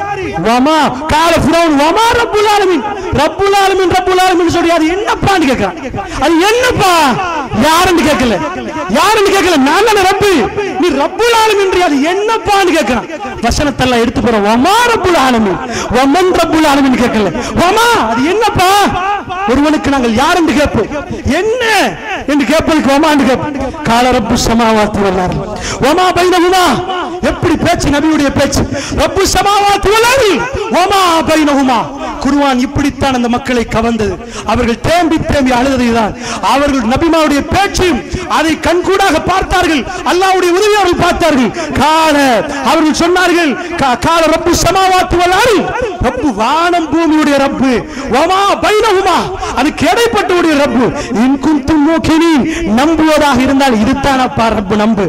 வமா கால ஃபிரௌன் வமா ரப்புல் ஆலமீன் ரப்புல் ஆலமீன் ரப்புல் ஆலமீன் சொல்லி அது என்னப்பான்னு கேக்குறான் அது என்னப்பா யாருன்னு கேட்கல யாருன்னு கேட்கல நான் தானே ரப்பு நீ ரப்புல் ஆலமீன் அது என்னப்பான்னு கேக்குறான் வசனத்தெல்லாம் எடுத்து போற வமா ரப்புல் ஆலமீன் வமன் ரப்புல் ஆலமீன் கேட்கல வமா அது என்னப்பா ஒருவனுக்கு நாங்கள் யார் என்று கேட்போம் என்ன என்று கேட்பதற்கு வமா என்று கேட்போம் கால ரப்பு சமாவாத்தி வல்லார் வமா பைனகுமா எப்படி பேச்சு நபியுடைய பேச்சு ரப்பு சமாவாத்தி வல்லார் வமா பைனகுமா குர்ஆன் இப்படித்தான் அந்த மக்களை கவர்ந்தது அவர்கள் தேம்பி தேம்பி அழுததைதான் அவர்கள் நபிமாவுடைய பேச்சு அதை கண்கூடாக பார்த்தார்கள் அல்லாஹ்வுடைய உதவி அவர்கள் பார்த்தார்கள் கால அவர்கள் சொன்னார்கள் கா- கால ரப்பு சமாவாத்து வல்லாரு ரப்பு வானம் பூமியுடைய ரப்பு வமா பைனஹுமா அதுக்கு இடைப்பட்டவுடைய ரப்பு இன் குந்தும் மூக்கினீன் நம்புவதாக இருந்தால் இதுதான் அப்பா ரப்பு நம்பு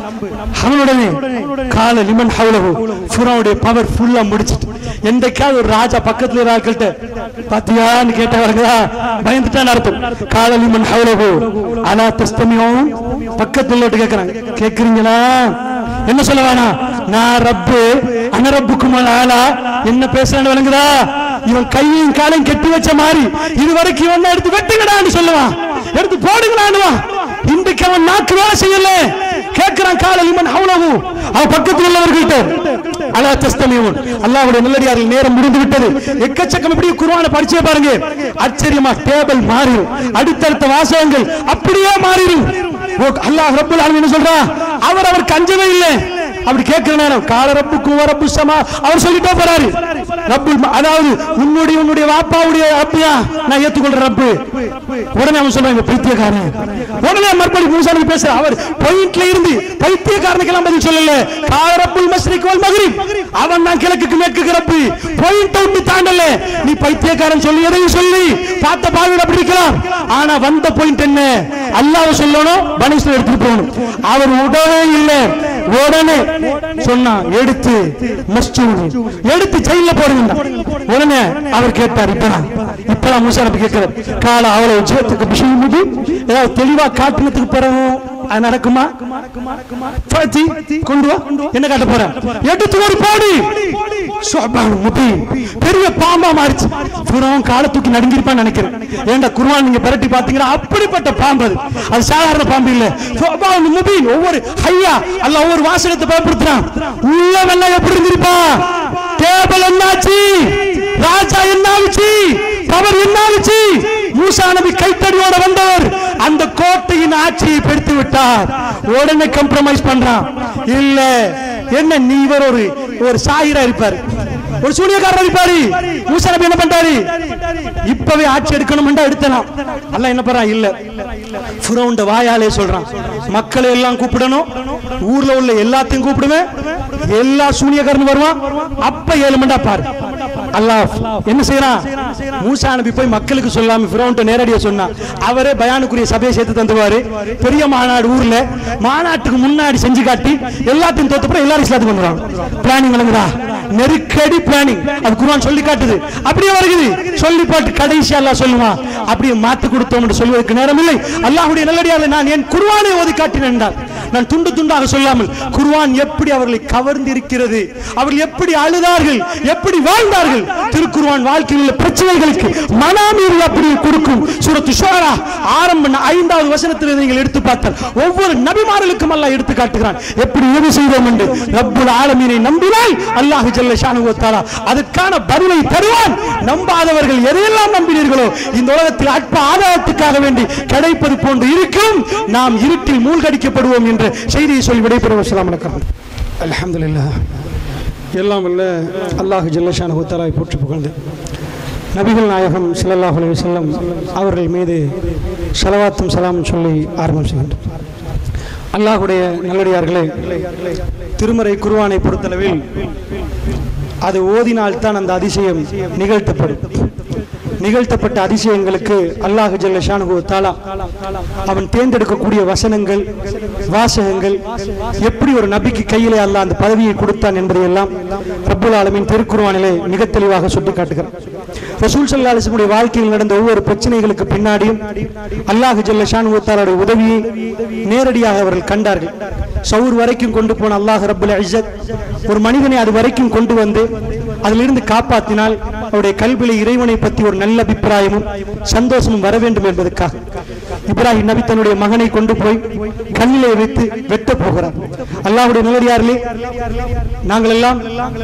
அவனுடனே கால லிமன் ஹவுலஹு ஃபிரௌனுடைய பவர் ஃபுல்லா முடிச்சிட்டு என்றைக்காவது ஒரு ராஜா பக்கத்துல ஒரு ஆட்கள்கிட்ட பாத்தியான்னு கேட்டவருங்க பயந்துட்டான்னு அர்த்தம் கால லிமன் ஹவுலஹு அலா தஸ்தமியும் பக்கத்துல உள்ளவர்கிட்ட கேக்குறாங்க கேக்குறீங்களா என்ன சொல்ல வேணாம் நான் ரப்பு அனரப்புக்கும் ஆளா என்ன பேசுறான்னு விளங்குதா இவன் கையையும் காலையும் கெட்டி வச்ச மாதிரி இது வரைக்கும் இவன் எடுத்து வெட்டுங்கடான்னு சொல்லுவான் எடுத்து போடுங்கடான்னுவான் இன்றைக்கு அவன் நாக்கு வேலை செய்யல கேட்கிறான் கால இவன் அவ்வளவு அவன் பக்கத்தில் உள்ளவர்கள்ட்ட அலா தஸ்தமியவன் அல்லாஹ்வுடைய நல்லடியார்கள் நேரம் முடிந்து விட்டது எக்கச்சக்கம் இப்படி குர்ஆனை படிச்சே பாருங்க ஆச்சரியமா டேபிள் மாறிடும் அடுத்தடுத்த வாசகங்கள் அப்படியே மாறிடும் ஓ, அல்லாஹ் ரப்புல் ஆலமீன் என்ன சொல்றா அவர் அவருக்கு அஞ்சவே இல்லை அப்படி கேட்கிற நேரம் கால ரப்புக்கும் ரப்பு சமா அவர் சொல்லிட்டே போறாரு ரப்புல் ம- அதாவது உன்னுடைய உன்னுடைய வாப்பாவுடைய ரப்பியா நான் ஏத்துக்கொள்ற ரப்பு உடனே அவன் சொல்றாங்க பைத்தியக்காரன் உடனே மறுபடி மூசானுக்கு பேசுற அவர் பாயிண்ட்ல இருந்து பைத்தியக்காரனுக்கெல்லாம் பதில் சொல்லல கால ரப்புல் மஸ்ரிக் வல் மக்ரிப் அவன் தான் கிழக்குக்கு மேற்கு ரப்பு பாயிண்ட் விட்டு தாண்டல நீ பைத்தியக்காரன் சொல்லி எதையும் சொல்லி பார்த்த பார்வையில அப்படி இருக்கலாம் ஆனா வந்த பாயிண்ட் என்ன அல்லாஹ் சொல்லணும் பனிஷ்ல எடுத்துட்டு போகணும் அவர் உடனே இல்ல உடனே சொன்னா எடுத்து மஸ்ஜூது எடுத்து ஜெயில போடுங்க உடனே அவர் கேட்டார் இப்பதான் இப்பதான் மூசா நபி கேட்கிறார் கால அவ்வளவு ஜெயத்துக்கு விஷயம் முடி ஏதாவது தெளிவா காட்டுனதுக்கு பிறகு அது நடக்குமா பாத்தி, கொண்டு வா என்ன காட்ட போற எடுத்து ஒரு போடு சுப்ஹான் முபீன். பெரிய பாம்பா மாறிச்சு புறம் காலை தூக்கி நடுங்கிருப்பான்னு நினைக்கிறேன் ஏன்டா குர்ஆன் நீங்க பிரட்டி பாத்தீங்கன்னா அப்படிப்பட்ட பாம்பு அது அது சாதாரண பாம்பு இல்ல சுப்ஹான் முபீன். ஒவ்வொரு ஹையா அல்ல ஒவ்வொரு வாசகத்தை பயன்படுத்துறான் உள்ளவெல்லாம் எப்படி இருந்திருப்பா டேபிள் என்னாச்சு ராஜா என்ன ஆச்சு பவர் என்ன ஆச்சு மூசா நபி கைத்தடியோட வந்தவர் அந்த கோட்டையின் ஆட்சியை பெடுத்து விட்டார் உடனே கம்ப்ரமைஸ் பண்றான் இல்ல என்ன நீ இவர் ஒரு ஒரு சாயிரா இருப்பார் ஒரு சூனியக்காரர் இருப்பாரு மூசா நபி என்ன பண்றாரு இப்பவே ஆட்சி எடுக்கணும்டா எடுத்தலாம் அல்லாஹ் என்ன பண்றான் இல்ல ஃபிரௌண்ட வாயாலே சொல்றான் மக்களை எல்லாம் கூப்பிடணும் ஊர்ல உள்ள எல்லாத்தையும் கூப்பிடுவேன் எல்லா சூனியக்காரனும் வருவான் அப்ப ஏழு மண்டா பாரு அல்லாஹ் என்ன செய்யறான் மூசா நபி போய் மக்களுக்கு சொல்லாம ஃபிரௌன்ட்ட நேரடியா சொன்னா அவரே பயானுக்குரிய சபையை சேர்த்து தந்துவாரு பெரிய மாநாடு ஊர்ல மாநாட்டுக்கு முன்னாடி செஞ்சு காட்டி எல்லாத்தையும் தோத்தப்பறம் எல்லாரும் இஸ்லாத்துக்கு வந்துடுவாங்க பிளானிங் வழங்குதா நெருக்கடி பிளானிங் அது குர்ஆன் சொல்லி காட்டுது அப்படியே வருகுது சொல்லி போட்டு கடைசி அல்லாஹ் சொல்லுவான் அப்படியே மாத்து கொடுத்தோம் என்று சொல்வதற்கு நேரம் இல்லை அல்லாஹ்வுடைய நல்லடியால நான் என் குர்ஆனை ஓதி காட்டினேன் என்றார். நான் துண்டு துண்டாக சொல்லாமல் குர்ஆன் எப்படி அவர்களை கவர்ந்து இருக்கிறது அவர்கள் எப்படி அழுதார்கள் எப்படி வாழ்ந்தார்கள் திருக்குர்ஆன் வாழ்க்கையில் உள்ள பிரச்சனைகளுக்கு மனாமீறி அப்படி கொடுக்கும் சூரத்து ஷுஆரா ஆரம்ப ந- ஐந்தாவது வசனத்தில் நீங்கள் எடுத்து பார்த்தால் ஒவ்வொரு நபிமார்களுக்கும் அல்லாஹ் எடுத்து காட்டுகிறான் எப்படி உதவி செய்தோம் என்று ரப்புல் ஆலமீனை நம்பினால் அல்லாஹ் ஜல்ல ஷானஹு வ தஆலா அதற்கான பதிலை தருவான் நம்பாதவர்கள் எதையெல்லாம் நம்பினீர்களோ இந்த உலகத்தில் அற்ப ஆதாயத்துக்காக வேண்டி கிடைப்பது போன்று இருக்கும் நாம் இருட்டில் மூழ்கடிக்கப்படுவோம் என்ற செய்தியை சொல்லி விடைபெறுவோம் அஸ்ஸலாமு அலைக்கும் அல்ஹம்துலில்லாஹ் எல்லாம் வல்ல அல்லாஹ் ஜல்லஷானு தாலாவை போற்றி புகழ்ந்து நபிகள் நாயகம் ஸல்லல்லாஹு அலைஹி வஸல்லம் அவர்கள் மீது ஸலவாத்தும் சலாமும் சொல்லி ஆரம்பம் செய்கின்றோம் அல்லாஹ்வுடைய நல்லடியார்களே திருமறை குர்ஆனை பொறுத்தளவில் அது ஓதினால்தான் அந்த அதிசயம் நிகழ்த்தப்படும் நிகழ்த்தப்பட்ட அதிசயங்களுக்கு அல்லாஹ் ஜல்ல ஷானுகு தாலா அவன் தேர்ந்தெடுக்கக்கூடிய வசனங்கள் வாசகங்கள் எப்படி ஒரு நபிக்கு கையிலே அல்லாஹ் அந்த பதவியை கொடுத்தான் என்பதையெல்லாம் ரப்புல் ஆலமின் திருக்குர்ஆனிலே மிக தெளிவாக சுட்டி காட்டுகிறார் ரசூல் சல்லா அலிஸ்முடைய வாழ்க்கையில் நடந்த ஒவ்வொரு பிரச்சனைகளுக்கு பின்னாடியும் அல்லாஹ் ஜல்ல ஷானுகு தாலாவுடைய உதவியை நேரடியாக அவர்கள் கண்டார்கள் சவுர் வரைக்கும் கொண்டு போன அல்லாஹ் ரப்புல் இஸ்ஸத் ஒரு மனிதனை அது வரைக்கும் கொண்டு வந்து அதிலிருந்து காப்பாற்றினால் அவருடைய கல்வியில இறைவனை பற்றி ஒரு நல்ல அபிப்பிராயமும் சந்தோஷமும் வர வேண்டும் என்பதற்காக இப்ராஹிம் நபி தன்னுடைய மகனை கொண்டு போய் கல்லிலே வைத்து வெட்ட போகிறார் அல்லாஹ்வுடைய நல்லடியார்களே நாங்கள் எல்லாம்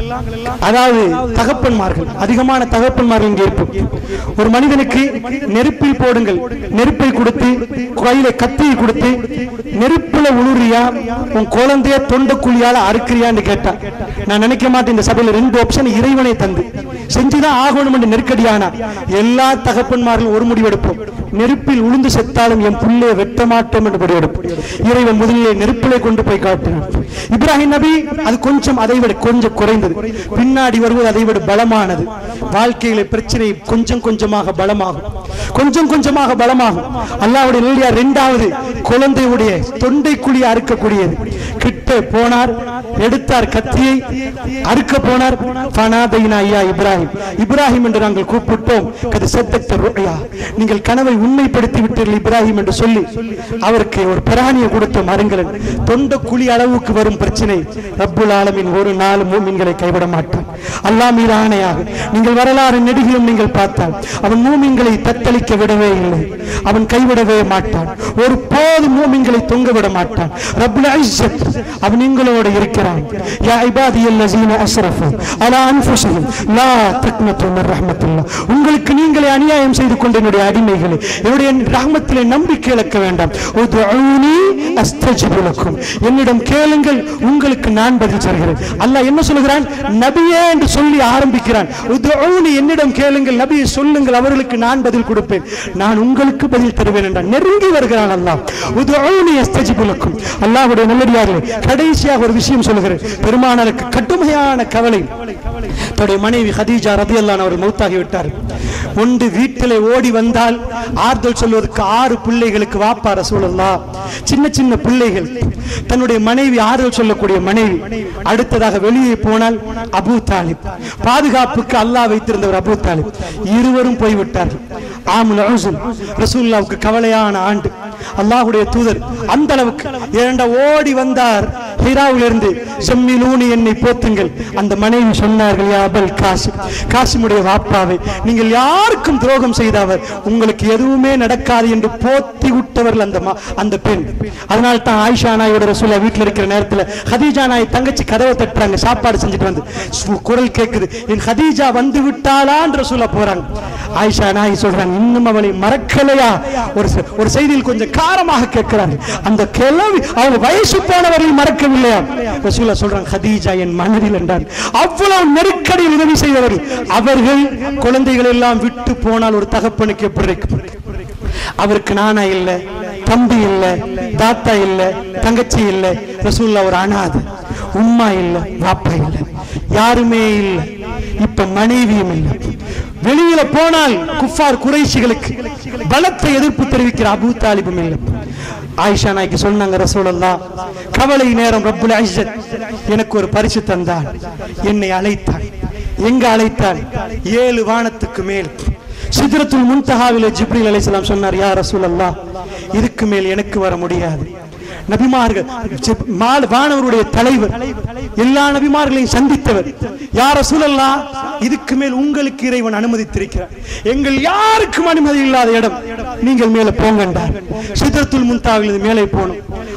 அதாவது தகப்பன்மார்கள் அதிகமான தகப்பன்மார்கள் இங்கே இருப்போம் ஒரு மனிதனுக்கு நெருப்பில் போடுங்கள் நெருப்பை கொடுத்து கையில கத்தியை கொடுத்து நெருப்புல உளுறியா உன் குழந்தைய தொண்டக்குழியால அறுக்கிறியான்னு கேட்டா நான் நினைக்க மாட்டேன் இந்த சபையில ரெண்டு ஆப்ஷன் இறைவனை தந்து செஞ்சுதான் ஆகணும் என்று நெருக்கடியானா எல்லா தகப்பன்மார்களும் ஒரு முடிவெடுப்போம் நெருப்பில் உளுந்து செத்தாலும் என் புள்ளைய வெட்ட மாட்டோம் என்று முடிவெடுப்போம் இறைவன் முதலிலே நெருப்பிலே கொண்டு போய் காட்டினான் இப்ராஹிம் நபி அது கொஞ்சம் அதை விட கொஞ்சம் குறைந்தது பின்னாடி வருவது அதை விட பலமானது வாழ்க்கையில பிரச்சனை கொஞ்சம் கொஞ்சமாக பலமாகும் கொஞ்சம் கொஞ்சமாக பலமாகும் அல்லாஹ்வுடைய நேரடியா இரண்டாவது குழந்தையுடைய தொண்டை குழி அறுக்கக்கூடியது கிட்ட போனார் எடுத்தார் கத்தியை அறுக்க போனார் ஃபனாதைனா ஐயா இப்ராஹிம் இப்ராஹிம் என்று நாங்கள் கூப்பிட்டோம் கது சத்தத்த ருயா நீங்கள் கனவை உண்மைப்படுத்தி விட்டீர்கள் இப்ராஹிம் என்று சொல்லி அவருக்கு ஒரு பிராணியை கொடுத்த மருங்கலன் தொண்ட குழி அளவுக்கு வரும் பிரச்சனை ரப்புல் ஆலமின் ஒரு நாள் மூமின்களை கைவிட மாட்டான் அல்லாஹ் மீது ஆணையாக நீங்கள் வரலாறு நெடுகிலும் நீங்கள் பார்த்தால் அவன் மூமின்களை தத்தளிக்க விடவே இல்லை அவன் கைவிடவே மாட்டான் ஒரு போது மூமின்களை தொங்க விட மாட்டான் ரப்புல் இஸ்ஸத் அவன் எங்களோடு இருக்கிறான் யா இபாதியல் லஸீன அஸ்ரஃபு அலா அன்ஃபுஸிஹிம் லா தக்னது மின் ரஹ்மத்தில்லாஹ் உங்களுக்கு நீங்களே அநியாயம் செய்து கொண்ட என்னுடைய அடிமைகளே என்னுடைய ரஹ்மத்திலே நம்பிக்கை இழக்க வேண்டாம் உதுஊனி அஸ்தஜிபு லக்கும் என்னிடம் கேளுங்கள் உங்களுக்கு நான் பதில் தருகிறேன் அல்லாஹ் என்ன சொல்கிறான் நபியே என்று சொல்லி ஆரம்பிக்கிறான் உதுஊனி என்னிடம் கேளுங்கள் நபியை சொல்லுங்கள் அவர்களுக்கு நான் பதில் கொடுப்பேன் நான் உங்களுக்கு பதில் தருவேன் என்றான் நெருங்கி வருகிறான் அல்லாஹ் உதுஊனி அஸ்தஜிபு லக்கும் அல்லாஹ்வுடைய நல்லடியார்களே கடைசியாக ஒரு விஷயம் சொல்கிறேன் பெருமானாருக்கு கடுமையான கவலை தன்னுடைய மனைவி ஹதீஜா ரதியல்லான் அவர்கள் மௌத்தாகி விட்டார் ஒன்று வீட்டிலே ஓடி வந்தால் ஆறுதல் சொல்வதற்கு ஆறு பிள்ளைகளுக்கு வாப்பா ரசூலுல்லா சின்ன சின்ன பிள்ளைகள் தன்னுடைய மனைவி ஆறுதல் சொல்லக்கூடிய மனைவி அடுத்ததாக வெளியே போனால் அபூ தாலிப் பாதுகாப்புக்கு அல்லாஹ் வைத்திருந்தவர் அபூ தாலிப் இருவரும் போய்விட்டார்கள் ஆமுல் உஸுல் ரசூலுல்லாவுக்கு கவலையான ஆண்டு அல்லாஹ்வுடைய தூதர் அந்த அளவுக்கு இரண்ட ஓடி வந்தார் ஹிராவிலிருந்து செம்மிலூனி என்னை போத்துங்கள் அந்த மனைவி சொன்னார்கள் யா அபல் காசிம் காசிமுடைய வாப்பாவை நீங்கள் யாருக்கும் துரோகம் செய்தவர் உங்களுக்கு எதுவுமே நடக்காது என்று போத்தி விட்டவர்கள் அந்த மா- அந்த பெண் அதனால தான் ஆயிஷா நாயோட ரசூலா வீட்டில் இருக்கிற நேரத்தில் ஹதீஜா நாய் தங்கச்சி கதவை தட்டுறாங்க சாப்பாடு செஞ்சுட்டு வந்து சு- குரல் கேட்குது என் ஹதீஜா வந்து விட்டாளான்னு ரசூலா போறாங்க ஆயிஷா நாய் சொல்றாங்க இன்னும் அவளை மறக்கலையா ஒரு செ- ஒரு செய்தியில் கொஞ்சம் காரமாக கேட்கிறாங்க அந்த கிழவி அவங்க வயசு போனவரையும் மறக்கவில்லையா ரசூலா சொல்றாங்க ஹதீஜா என் மனதில் என்றார் அவ்வளவு நெருக்கடியில் உதவி செய்தவர்கள் அவர்கள் குழந்தைகள் எல்லாம் விட்டு போனால் ஒரு தகப்பனுக்கு எப்படி இருக்கும் அவருக்கு நானா இல்ல தம்பி இல்ல தாத்தா இல்ல தங்கச்சி இல்ல ரசூல்லா ஒரு அனாதை உம்மா இல்ல வாப்பா இல்ல யாருமே இல்ல இப்ப மனைவியும் இல்ல வெளியில போனால் குஃபார் குறைஷிகளுக்கு பலத்த எதிர்ப்பு தெரிவிக்கிற அபூ தாலிபும் இல்லை ஆயிஷா நாய்க்கு சொன்னாங்க ரசூலல்லா கவலை நேரம் ரப்புல் இஸ்ஸத் எனக்கு ஒரு பரிசு தந்தான் என்னை அழைத்தான் எங்க அழைத்தான் ஏழு வானத்துக்கு மேல் சித்ரத்துல் முன்தஹாவிலே ஜிப்ரீல் அலைஹிஸ்ஸலாம் சொன்னார் யா ரசூலல்லாஹ் இதுக்கு மேல் எனக்கு வர முடியாது நபிமார்கள் ஜிப்- மால்- வானவருடைய தலைவர் எல்லா நபிமார்களையும் சந்தித்தவர் யார் ரசூலல்லா இதுக்கு மேல் உங்களுக்கு இறைவன் அனுமதித்திருக்கிறார் எங்கள் யாருக்கும் அனுமதி இல்லாத இடம் நீங்கள் மேலே போங்கண்டார் சிதறத்துல் முன்தாவில் மேலே போனோம்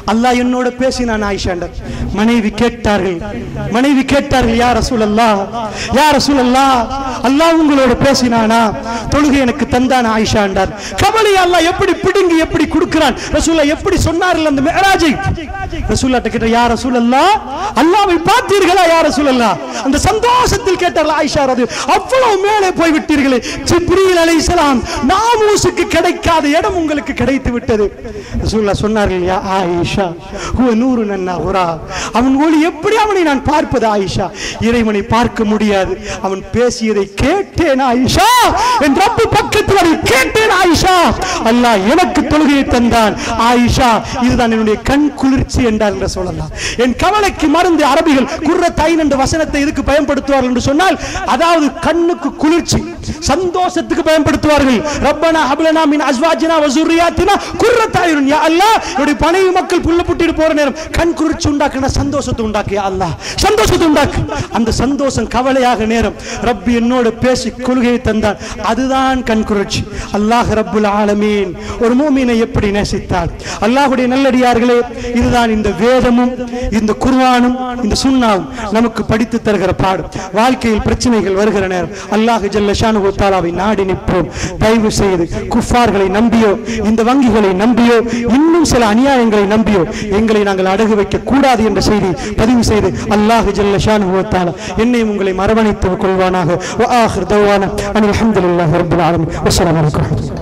அல்லாஹ் என்னோட பேசினான் ஆயிஷாண்டர் மனைவி கேட்டார்கள் மனைவி கேட்டார்கள் யார் ரசூல் அல்லா யார் ரசூல் அல்லா அல்லாஹ் உங்களோட பேசினானா தொழுகை எனக்கு தந்தான் ஆயிஷாண்டார் கவலை அல்லாஹ் எப்படி பிடுங்கி எப்படி கொடுக்கிறான் ரசூல்லா எப்படி சொன்னார்கள் அந்த மேராஜை ரசூல்லாட்ட கேட்ட யார் ரசூல் அல்லா அல்லாவை பார்த்தீர்களா யார் ரசூல் அல்லா அந்த சந்தோஷத்தில் கேட்டார்கள் ஆயிஷா ரது அவ்வளவு மேலே போய் விட்டீர்களே ஜிப்ரீல் அலைஹிஸ்ஸலாம் நாமூசுக்கு கிடைக்காத இடம் உங்களுக்கு கிடைத்து விட்டது ரசூல்லா சொன்னார்கள் யா ஆயிஷா ஹுவ நூறு நன்னா உரா அவன் ஒளி எப்படி அவனை நான் பார்ப்பது ஆயிஷா இறைவனை பார்க்க முடியாது அவன் பேசியதை கேட்டேன் ஆயிஷா என் ரப்பு பக்கத்தில் அதை கேட்டேன் ஆயிஷா அல்லாஹ் எனக்கு தொழுகையை தந்தான் ஆயிஷா இதுதான் என்னுடைய கண் குளிர்ச்சி என்றார் என்று சொல்லலாம் என் கவலைக்கு மருந்து அரபிகள் குர்ர தைன் என்ற வசனத்தை இதுக்கு பயன்படுத்துவார்கள் என்று சொன்னால் அதாவது கண்ணுக்கு குளிர்ச்சி சந்தோஷத்துக்கு பயன்படுத்துவார்கள் ரப்பனா ஹப்லனா மின் அஸ்வாஜினா வஸுரியாத்தினா குர்ரத் அயுன் யா அல்லாஹ் என்னுடைய பனைவி மக்கள் புல்ல புட்டிட்டு போற நேரம் கண் குளிர்ச்சி உண்டாக்குன சந்தோஷத்தை உண்டாக்கு யா அல்லாஹ் சந்தோஷத்தை உண்டாக்கு அந்த சந்தோஷம் கவலையாக நேரம் ரப்பி என்னோட பேசி கொள்கையை தந்தான் அதுதான் கண் குளிர்ச்சி அல்லாஹ் ரப்புல் ஆலமீன் ஒரு மூமினை எப்படி நேசித்தார் அல்லாஹ்வுடைய நல்லடியார்களே இதுதான் இந்த வேதமும் இந்த குர்ஆனும் இந்த சுன்னாவும் நமக்கு படித்து தருகிற பாடம் வாழ்க்கையில் பிரச்சனைகள் வருகிற நேரம் அல்லாஹ் ஜல்ல ஷானு தாலாவை நாடி நிற்போம் தயவு செய்து குஃபார்களை நம்பியோ இந்த வங்கிகளை நம்பியோ இன்னும் சில அநியாயங்களை நம்பியோ எங்களை நாங்கள் அடகு வைக்க கூடாது என்ற செய்தி பதிவு செய்து அல்லாஹ் ஜல்ல ஷானு தாலா என்னையும் உங்களை மரவணைத்து கொள்வானாக வ ஆஹிர் தவானா அனில் அல்ஹம்துலில்லாஹி ரப்பில் ஆலமீன் வஸ்ஸலாமு அலைக்கும்